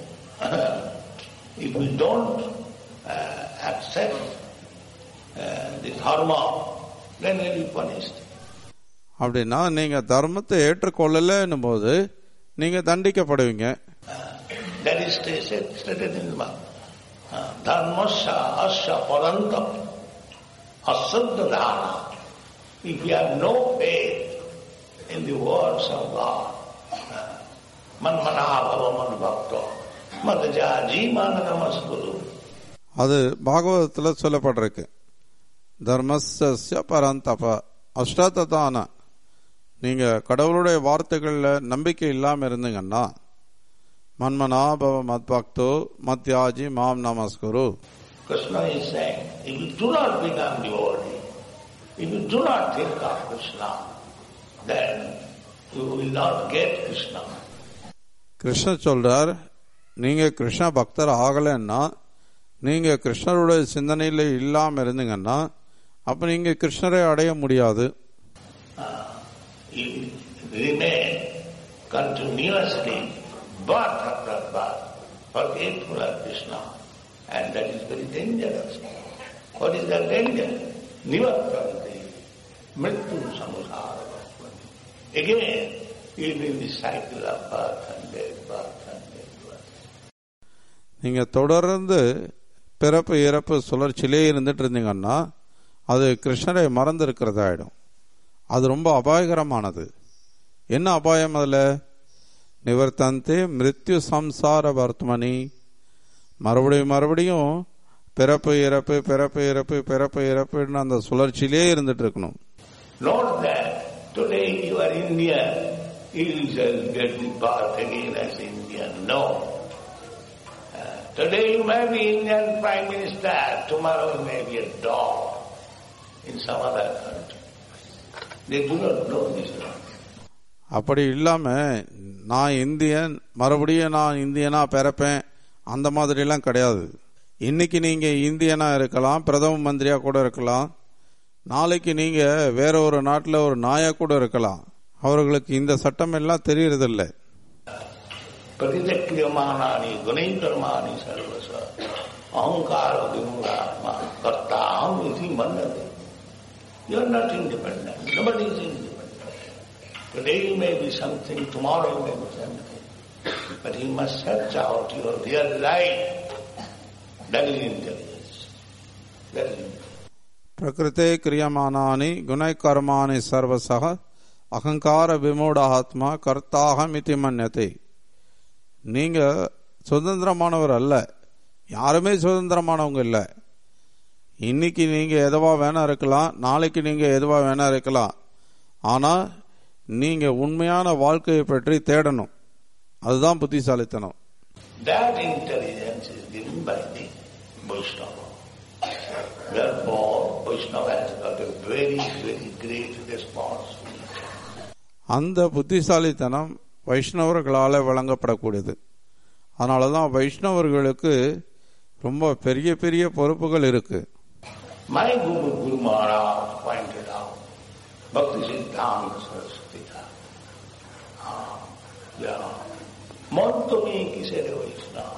if we don't uh, accept uh, the Dharma, then we'll be punished. அப்படின்னா நீங்க தர்மத்தை ஏற்றுக்கொள்ளலன்னும் போது நீங்க தண்டிக்கப்படுவீங்க That is stated, stated in the Bhagavad. Uh, Dharmasya asya parantam asaddha dhana. If you have no faith in the words of God, uh, manmanaha bhava man bhakta, madaja jimana namaskuru. அது பாகவதத்துல சொல்லப்பட்டிருக்கு தர்மஸ்ய பரந்தப அஷ்டதான நீங்க கடவுளுடைய வார்த்தைகள்ல நம்பிக்கை இல்லாம இருந்தீங்கன்னா மன்மனா பவ மத்பக்தோ மத்யாஜி மாம் நமஸ்குரு Krishna is saying, if you do not become devotee, if you do not think of Krishna, then you will not get Krishna. கிருஷ்ணர் சொல்றார் நீங்க கிருஷ்ண பக்தர் ஆகலைன்னா நீங்க கிருஷ்ணருடைய சிந்தனையில இல்லாம இருந்தீங்கன்னா அப்ப நீங்க கிருஷ்ணரை அடைய முடியாது You remain continuously birth after birth, forgetful of Krishna. And that is very dangerous. What is the danger? Nivattanti, mrittu samsara bhakti. Again, you will be in the cycle of birth and death, birth and death, birth. நீங்க தொடர்ந்து பிறப்பு இறப்பு சுழற்சியிலே இருந்துட்டு இருந்தீங்கன்னா அது கிருஷ்ணரை மறந்து இருக்கிறதாயிடும் அது ரொம்ப அபாயகரமானது என்ன அபாயம் அதுல நிவர்த்தந்தே மிருத்யு சம்சார வர்த்தமனி மறுபடியும் மறுபடியும் பிறப்பு இறப்பு பிறப்பு இறப்பு பிறப்பு இறப்புன்னு அந்த சுழற்சியிலே இருந்துட்டு இருக்கணும் Not that today you are Indian, you shall get the birth again as Indian. No. Uh, today you may be Indian Prime Minister, tomorrow you may be a dog in some other country. They do not know this. அப்படி இல்லாம நான் Indian மறுபடியும் நான் இந்தியனா பிறப்பேன் அந்த மாதிரிலாம் கிடையாது இன்னைக்கு நீங்க இந்தியனா இருக்கலாம் பிரதம மந்திரியா கூட இருக்கலாம் நாளைக்கு நீங்க வேற ஒரு நாட்டுல ஒரு நாயா கூட இருக்கலாம் அவர்களுக்கு இந்த சட்டம் எல்லாம் தெரியறதில்லை प्रतिचक्रियमाणानि गुणैकर्माणि सर्वस अहंकार विमूढ़ात्मा कर्ता हम इति मन्यते you are not independent नबडी is independent today you may be something tomorrow you may be something but you must search out your real life that is intelligence that is பிரகிருத்தே கிரியமானானி குணகர்மாணி சர்வசக அகங்கார விமூட ஆத்மா கர்த்தாகம் இதி மன்யத்தை நீங்க சுதந்திரமானவர் அல்ல யாருமே சுதந்திரமானவங்க இல்லை இன்னைக்கு நீங்க எதுவா வேணா இருக்கலாம் நாளைக்கு நீங்க எதுவா வேணா இருக்கலாம் ஆனா நீங்க உண்மையான வாழ்க்கையை பற்றி தேடணும் அதுதான் புத்திசாலித்தனம் That intelligence is given by the Vaishnava. Therefore, Vaishnava has got a very, very great responsibility. அந்த புத்திசாலித்தனம் வைஷ்ணவர்களால வழங்கப்படக்கூடியது அதனால தான் வைஷ்ணவர்களுக்கு ரொம்ப பெரிய பெரிய பொறுப்புகள் இருக்கு My Guru, Guru Maharaj pointed out, Bhakti Siddhanta Saraswati tha. Ah, yeah. मन तुम्हें किसे रे वैष्णव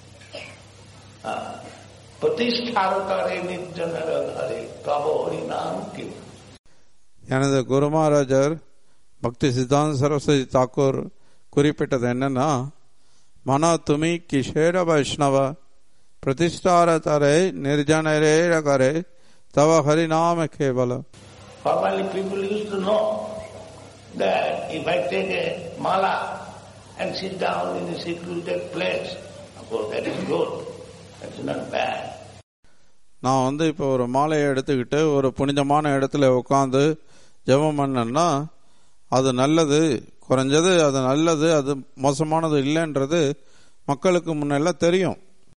हाँ, प्रतिष्ठा करे निर्जन घरे तब हरि नाम क्यों எனது குருமகாராஜர் பக்தி சித்தாந்த சரஸ்வதி தாக்கூர் குறிப்பிட்டது என்னன்னா மன துமி கிஷேர வைஷ்ணவ பிரதிஷ்டார தரே நிர்ஜனரேர கரே தவ ஹரிநாம கேவல Formerly people used to know that if I take a mala and sit down in a secluded place, of course that is good. That is not bad. நான் வந்து இப்போ ஒரு மாலையை எடுத்துக்கிட்டு ஒரு புனிதமான இடத்துல உட்காந்து ஜெபம் பண்ணேன்னா அது நல்லது குறைஞ்சது அது நல்லது அது மோசமானது இல்லைன்றது மக்களுக்கு முன்னெல்லாம் தெரியும்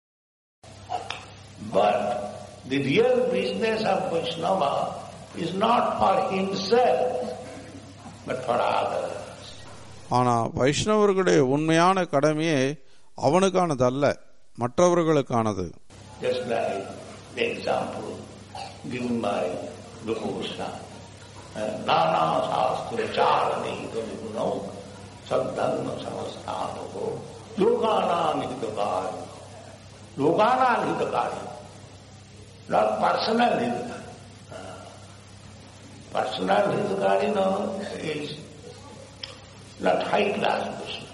But the real business of Vaishnava is not for himself, but for others. ஆனா வைஷ்ணவர்களுடைய உண்மையான கடமையே அவனுக்கானது அல்ல மற்றவர்களுக்கானது Just like the example given by Gopusha. Nana Shastra Charani Guliguno Sabdhanna Samasthanako Lokanam Hitakari. Lokanam Hitakari. Not personal Hitakari. Personal Hitakari no, is not high class Krishna.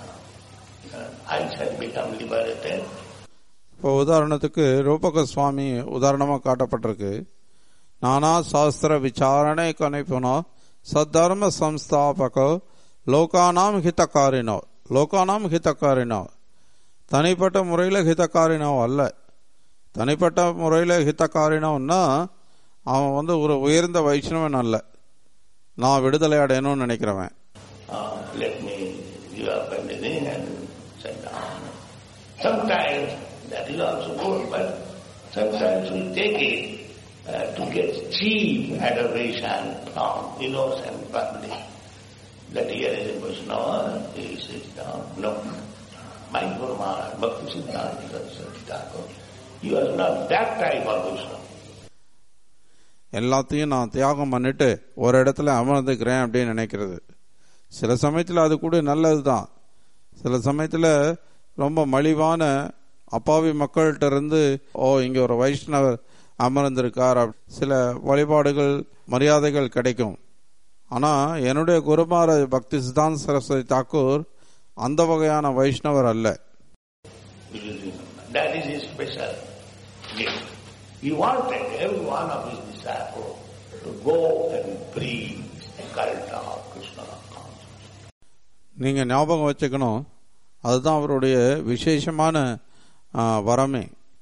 I shall become liberated. இப்போ உதாரணத்துக்கு ரூபக சுவாமி உதாரணமாக காட்டப்பட்டிருக்கு நானா சாஸ்திர விசாரணை கணிப்புனோ சத்தர்ம சம்ஸ்தாபகோ லோகானாம் ஹிதக்காரினோ லோகானாம் ஹிதக்காரினோ தனிப்பட்ட முறையில் ஹிதக்காரினோ அல்ல தனிப்பட்ட முறையில் ஹிதக்காரினோன்னா அவன் வந்து ஒரு உயர்ந்த வைஷ்ணவன் அல்ல நான் விடுதலை அடையணும்னு நினைக்கிறவன் uh, let me give up everything and sit down. Sometimes that is also good, but sometimes we take it uh, to get cheap adoration from innocent public. That here is a Vaishnava, he sits down. No. My Guru Maharaj, Bhakti Siddhanta Saraswati Thakur, he was not that type of Vaishnava. எல்லாத்தையும் நான் தியாகம் பண்ணிட்டு ஒரு இடத்துல அமர்ந்துக்கிறேன் அப்படின்னு நினைக்கிறது சில சமயத்தில் அது கூட நல்லது தான் சில சமயத்தில் ரொம்ப மலிவான அப்பாவி மக்கள்கிட்ட இருந்து ஓ இங்கே ஒரு வைஷ்ணவர் அமர்ந்திருக்கார் அப்~ சில வழிபாடுகள் மரியாதைகள் கிடைக்கும் ஆனால் என்னுடைய குருமார பக்தி சித்தாந்த சரஸ்வதி தாக்கூர் அந்த வகையான வைஷ்ணவர் அல்ல You will remember. That is his special gift. He wanted every one of his disciples to go and preach the cult of Krishna consciousness. நீங்க ஞாபகம் வச்சுக்கணும் அதுதான் அவருடைய விசேஷமான ஆ, வரமே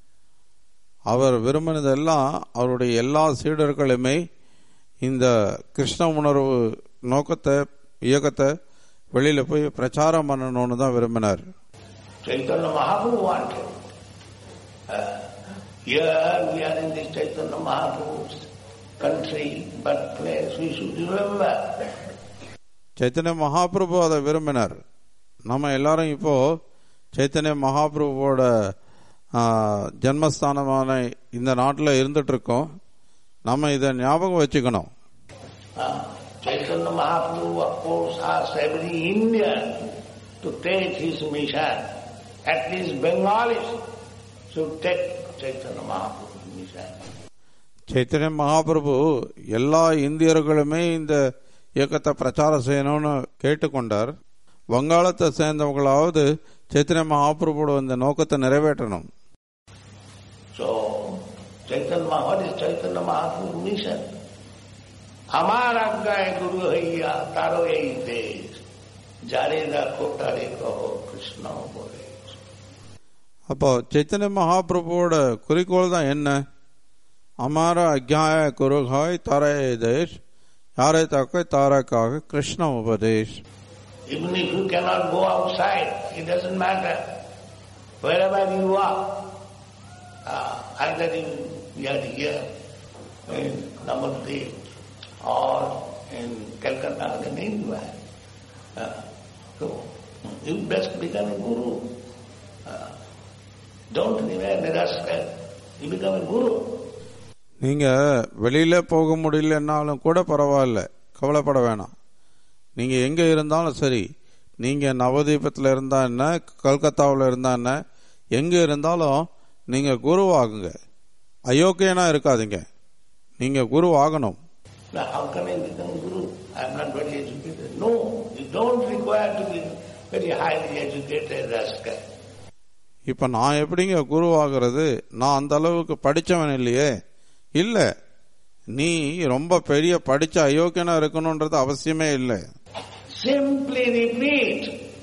அவர் விரும்பினதெல்லாம் அவருடைய எல்லா சீடர்களுமே இந்த கிருஷ்ண உணர்வு நோக்கத்தை இயக்கத்தை வெளியில போய் பிரச்சாரம் பண்ணணும்னு தான் விரும்பினார் Chaitanya Mahaprabhu wanted. Uh, here we are in this Chaitanya Mahaprabhu's country, birthplace, we should remember. Chaitanya Mahaprabhu அதை விரும்பினார் நம்ம எல்லாரும் இப்போ சைத்தன்ய மகாபிரபுவோட ஆ, ஜன்மஸ்தானமான இந்த நாட்டில் இருந்துட்டு இருக்கோம் நம்ம இதை ஞாபகம் வச்சுக்கணும் Uh, Chaitanya Mahaprabhu, of course, asked every Indian to take his mission. At least Bengalis should take Chaitanya Mahaprabhu's mission. Chaitanya Mahaprabhu எல்லா இந்தியர்களுமே இந்த இயக்கத்தை பிரச்சாரம் செய்யணும்னு கேட்டுக்கொண்டார் வங்காளத்தை சேர்ந்தவங்களாவது சைத்தன்ய மகாபிரபுவோட இந்த நோக்கத்தை நிறைவேற்றணும் So, Chaitanya Maha, what is Chaitanya Mahaprabhu's mission? আমার আজ্ঞায় গুরু হইয়া তারও এই দেশ যারে দেখো তারে কহ কৃষ্ণ বলে அப்போ சைத்தன்ய மகாபிரபுவோட குறிக்கோள் தான் என்ன அமார அக்ஞாய குருகாய் தாரே தேஷ் யாரை தாக்க தாரக்காக Krishna upadesh Even if you cannot go outside, it doesn't matter. Wherever you are, uh, either in, you are here in Navadvip or in Calcutta, then anywhere. Uh, so, you best become a guru. Uh, don't remain a rascal. You become a guru. நீங்க வெளியில போக முடியலன்னாலும் கூட பரவாயில்ல கவலைப்பட வேணாம் நீங்க எங்க இருந்தாலும் சரி நீங்க நவதீபத்துல இருந்தா என்ன கல்கத்தாவில் இருந்தா என்ன எங்க இருந்தாலும் நீங்க குருவாகுங்க அயோக்கியனா இருக்காதீங்க நீங்க குரு ஆகணும் Now, how can I become guru? I am not very educated. No, you don't require to be very highly educated rascal. இப்ப நான் எப்படிங்க குரு ஆகிறது நான் அந்த அளவுக்கு படிச்சவன் இல்லையே இல்ல நீ ரொம்ப பெரிய படிச்ச அயோக்கியனா இருக்கணும்ன்றது அவசியமே இல்லை Simply repeat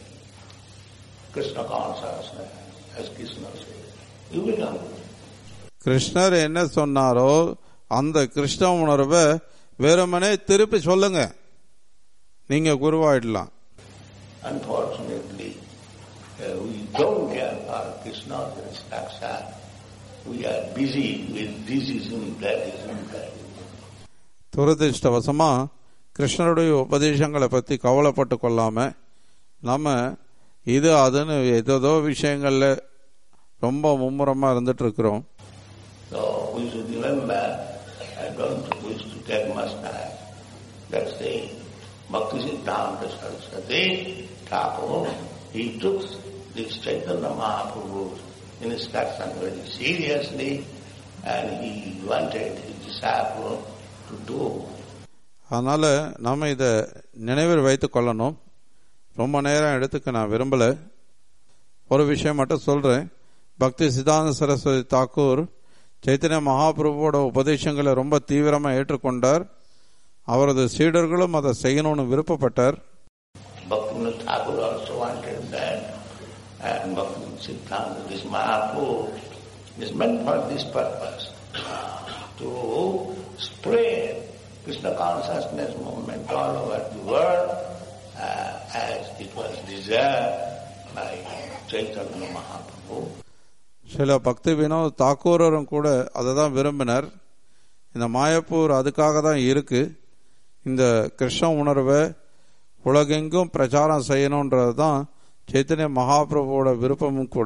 Krishna consciousness, as Krishna says. You become guru. கிருஷ்ணர் என்ன சொன்னாரோ அந்த கிருஷ்ண உணர்வை வெறுமனே திருப்பி சொல்லுங்க நீங்க குருவாயிடலாம் Unfortunately, uh, we don't get our Krishna's instruction. We are busy with thisism, thatism, thatism. துரதிருஷ்டவசமா கிருஷ்ணருடைய உபதேசங்களை பத்தி கவலைப்பட்டு கொள்ளாம நம்ம இது அதுன்னு ஏதோ விஷயங்கள்ல ரொம்ப மும்முரமா இருந்துட்டு இருக்கிறோம் So we should remember, I don't wish to take much time. That's the Bhakti Siddhanta Saraswati Thakur. He took this Chaitanya Mahaprabhu's instruction very seriously and he wanted his disciple to do. அதனால நாம இத நினைவில் வைத்துக் கொள்ளணும் ரொம்ப நேரம் எடுத்துக்க நான் விரும்பல ஒரு விஷயம் மட்டும் சொல்றேன் பக்தி சித்தாந்த சரஸ்வதி தாக்கூர் சைத்தன்ய மகாபிரபுவோட உபதேசங்களை ரொம்ப தீவிரமா ஏற்றுக்கொண்டார் அவரது சீடர்களும் அதை செய்யணும்னு விருப்பப்பட்டார் Bhaktivinoda Thakur also wanted that and Bhakti Siddhanta, this Mahaprabhu is meant for this purpose, uh, to spread Krishna consciousness movement all over the world uh, as it was desired by Chaitanya Mahaprabhu. சில பக்தி வினோத் தாக்கூரரும் கூட அதை தான் விரும்பினர் இந்த மாயப்பூர் அதுக்காக தான் இருக்கு இந்த கிருஷ்ண உணர்வை உலகெங்கும் பிரச்சாரம் செய்யணுன்றது தான் சைத்தன்ய மகாபிரபுவோட விருப்பமும் கூட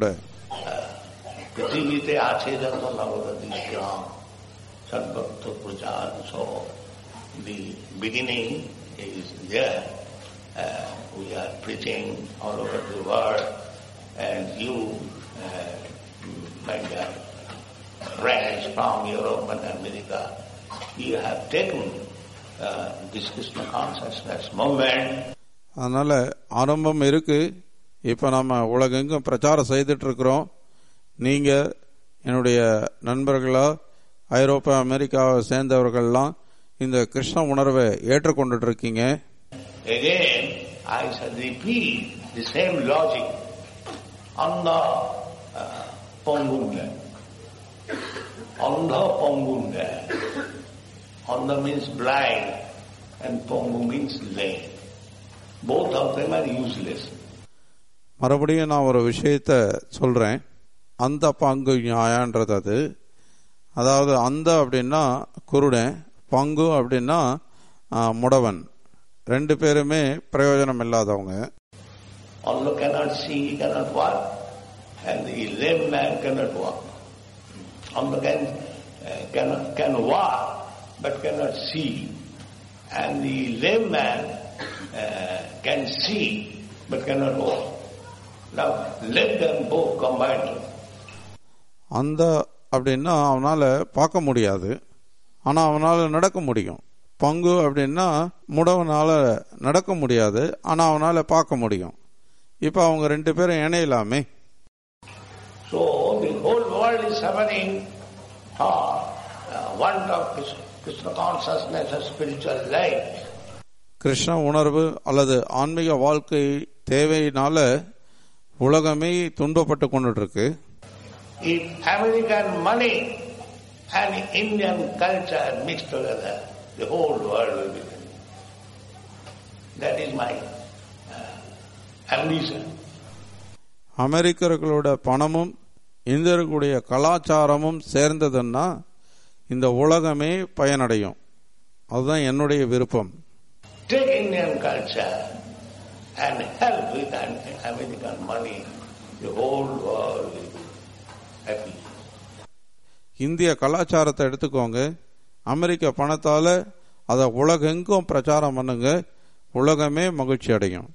পৃথিবীতে আছে যত নবগতি গ্রাম সর্বত্র প্রচার so the beginning is there we are preaching all over the world and you my friends from Europe and America, you have taken uh, this Krishna consciousness movement அதனால ஆரம்பம் இருக்கு இப்ப நம்ம உலகெங்கும் பிரச்சாரம் செய்துட்டு இருக்கிறோம் நீங்க என்னுடைய நண்பர்களா ஐரோப்பா அமெரிக்காவை சேர்ந்தவர்கள்லாம் இந்த கிருஷ்ண உணர்வை ஏற்றுக்கொண்டுட்டு இருக்கீங்க Again, I shall repeat the same logic on the uh, Pongunda. Andha Pongunda. Andha means blind and Pongu means lame. Both of them are useless. மறுபடியும் நான் ஒரு விஷயத்த சொல்றேன் அந்த பங்கு நியாயன்றது அது அதாவது அந்த அப்படின்னா குருடன் பங்கு அப்படின்னா ஆ, முடவன் ரெண்டு பேருமே பிரயோஜனம் இல்லாதவங்க Andha cannot see, he cannot walk, and the lame man cannot walk. Andha can, uh, cannot, can walk, but cannot see. And the lame man uh, can see, but cannot walk. Now, let them both combine. அந்த அப்படின்னா அவனால பார்க்க முடியாது ஆனா அவனால நடக்க முடியும் பங்கு அப்படின்னா முடவனால நடக்க முடியாது ஆனா அவனால பார்க்க முடியும் இப்ப அவங்க ரெண்டு பேரும் இணையலாமே So the whole world is suffering for uh, want of Krishna, Krishna consciousness and spiritual life. Krishna உணர்வு அல்லது ஆன்மீக வாழ்க்கை தேவையினால உலகமே துன்பப்பட்டு கொண்டுட்டு இருக்கு If American money and Indian culture mixed together, the whole world will be finished. That is my uh, ambition. அமெரிக்கர்களோட பணமும் இந்தியர்களுடைய கலாச்சாரமும் சேர்ந்ததுன்னா இந்த உலகமே பயனடையும் அதுதான் என்னுடைய விருப்பம் Take Indian culture and help with an- American money, the whole world will be happy. இந்திய கலாச்சாரத்தை எடுத்துக்கோங்க அமெரிக்க பணத்தால அதை உலகெங்கும் பிரச்சாரம் பண்ணுங்க உலகமே மகிழ்ச்சி அடையும்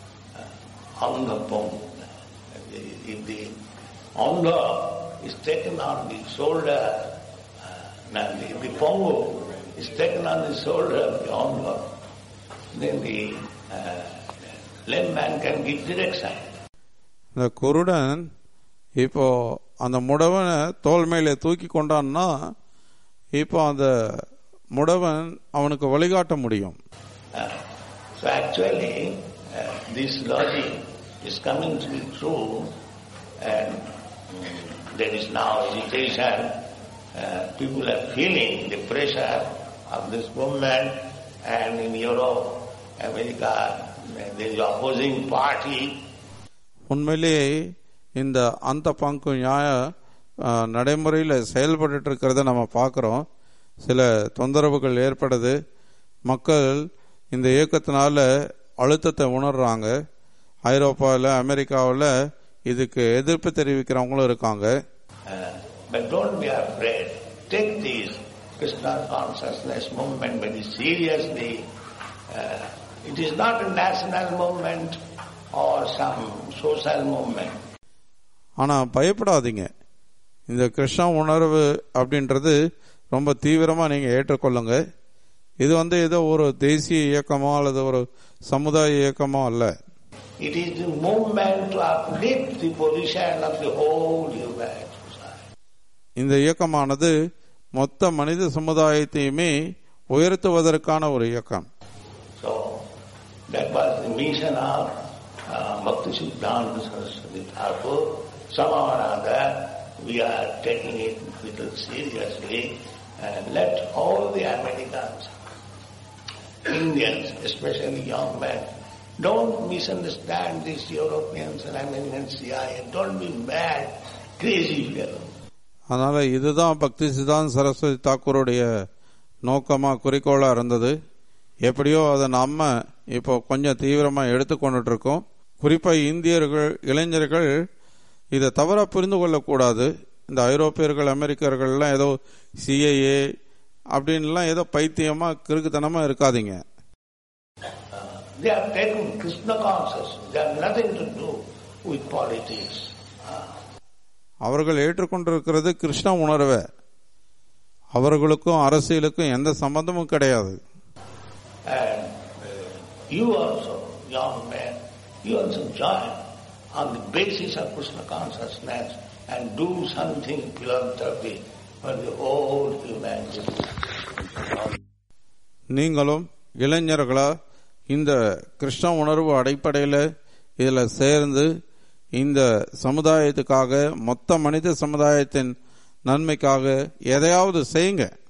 on the pong. If the onda is taken on the shoulder, uh, now the, the pongo is taken on the shoulder of the onda, then the uh, lame man can give direction. இந்த குருடன் இப்போ அந்த முடவனை தோல் மேலே தூக்கி கொண்டான்னா இப்போ அந்த முடவன் அவனுக்கு வழிகாட்ட முடியும் Uh, so actually, uh, this logic is coming to be true, and mm, there is now agitation. Uh, people are feeling the pressure of this movement, and in Europe, America, uh, there is opposing party. உண்மையிலேயே இந்த அந்த பங்கு நியாய அஹ், நடைமுறையில் செயல்பட்டு இருக்கிறத நம்ம பார்க்குறோம் சில தொந்தரவுகள் ஏற்படுது மக்கள் இந்த இயக்கத்தினால அழுத்தத்தை உணர்றாங்க ஐரோப்பாவில் அமெரிக்காவில் இதுக்கு எதிர்ப்பு தெரிவிக்கிறவங்களும் இருக்காங்க Uh, but don't be afraid. Take this Krishna consciousness movement very seriously. Uh, it is not a national movement or some social movement. ஆனால் பயப்படாதீங்க இந்த கிருஷ்ண உணர்வு அப்படின்றது ரொம்ப தீவிரமாக நீங்கள் ஏற்றுக்கொள்ளுங்க இது வந்து ஏதோ ஒரு தேசிய இயக்கமோ அல்லது ஒரு சமுதாய இயக்கமோ அல்ல It is the movement to uplift the position of the whole human society. இந்த இயக்கமானது மொத்த மனித சமுதாயத்தையுமே உயர்த்துவதற்கான ஒரு இயக்கம் So that was the mission of uh, Bhakti Siddhanta Saraswati Thakur. Somehow or other we are taking it little seriously and let all the Americans, Indians, especially young men, don't misunderstand these Europeans and American CIA. Don't be mad, crazy fellow. அதனால இதுதான் பக்தி சிதான் சரஸ்வதி தாக்கூருடைய நோக்கமா குறிக்கோளா இருந்தது எப்படியோ அதை நம்ம இப்போ கொஞ்சம் தீவிரமா எடுத்துக்கொண்டுட்டு இருக்கோம் குறிப்பா இந்தியர்கள் இளைஞர்கள் இதை தவறா புரிந்து கொள்ளக்கூடாது இந்த ஐரோப்பியர்கள் அமெரிக்கர்கள்லாம் ஏதோ சிஐஏ அப்படின்லாம் ஏதோ பைத்தியமா கிறுக்குத்தனமா இருக்காதீங்க They have taken Krishna consciousness. They have nothing to do with politics. அவர்கள் ஏற்றுக்கொண்டிருக்கிறது கிருஷ்ண உணர்வை அவர்களுக்கும் அரசியலுக்கும் எந்த சம்பந்தமும் கிடையாது And uh, you also, young man, you also join on the basis of Krishna consciousness and do something philanthropy for the whole humanity. நீங்களும் இளைஞர்களா இந்த கிருஷ்ண உணர்வு அடிப்படையில் இதில் சேர்ந்து இந்த சமுதாயத்துக்காக மொத்த மனித சமுதாயத்தின் நன்மைக்காக எதையாவது செய்யுங்க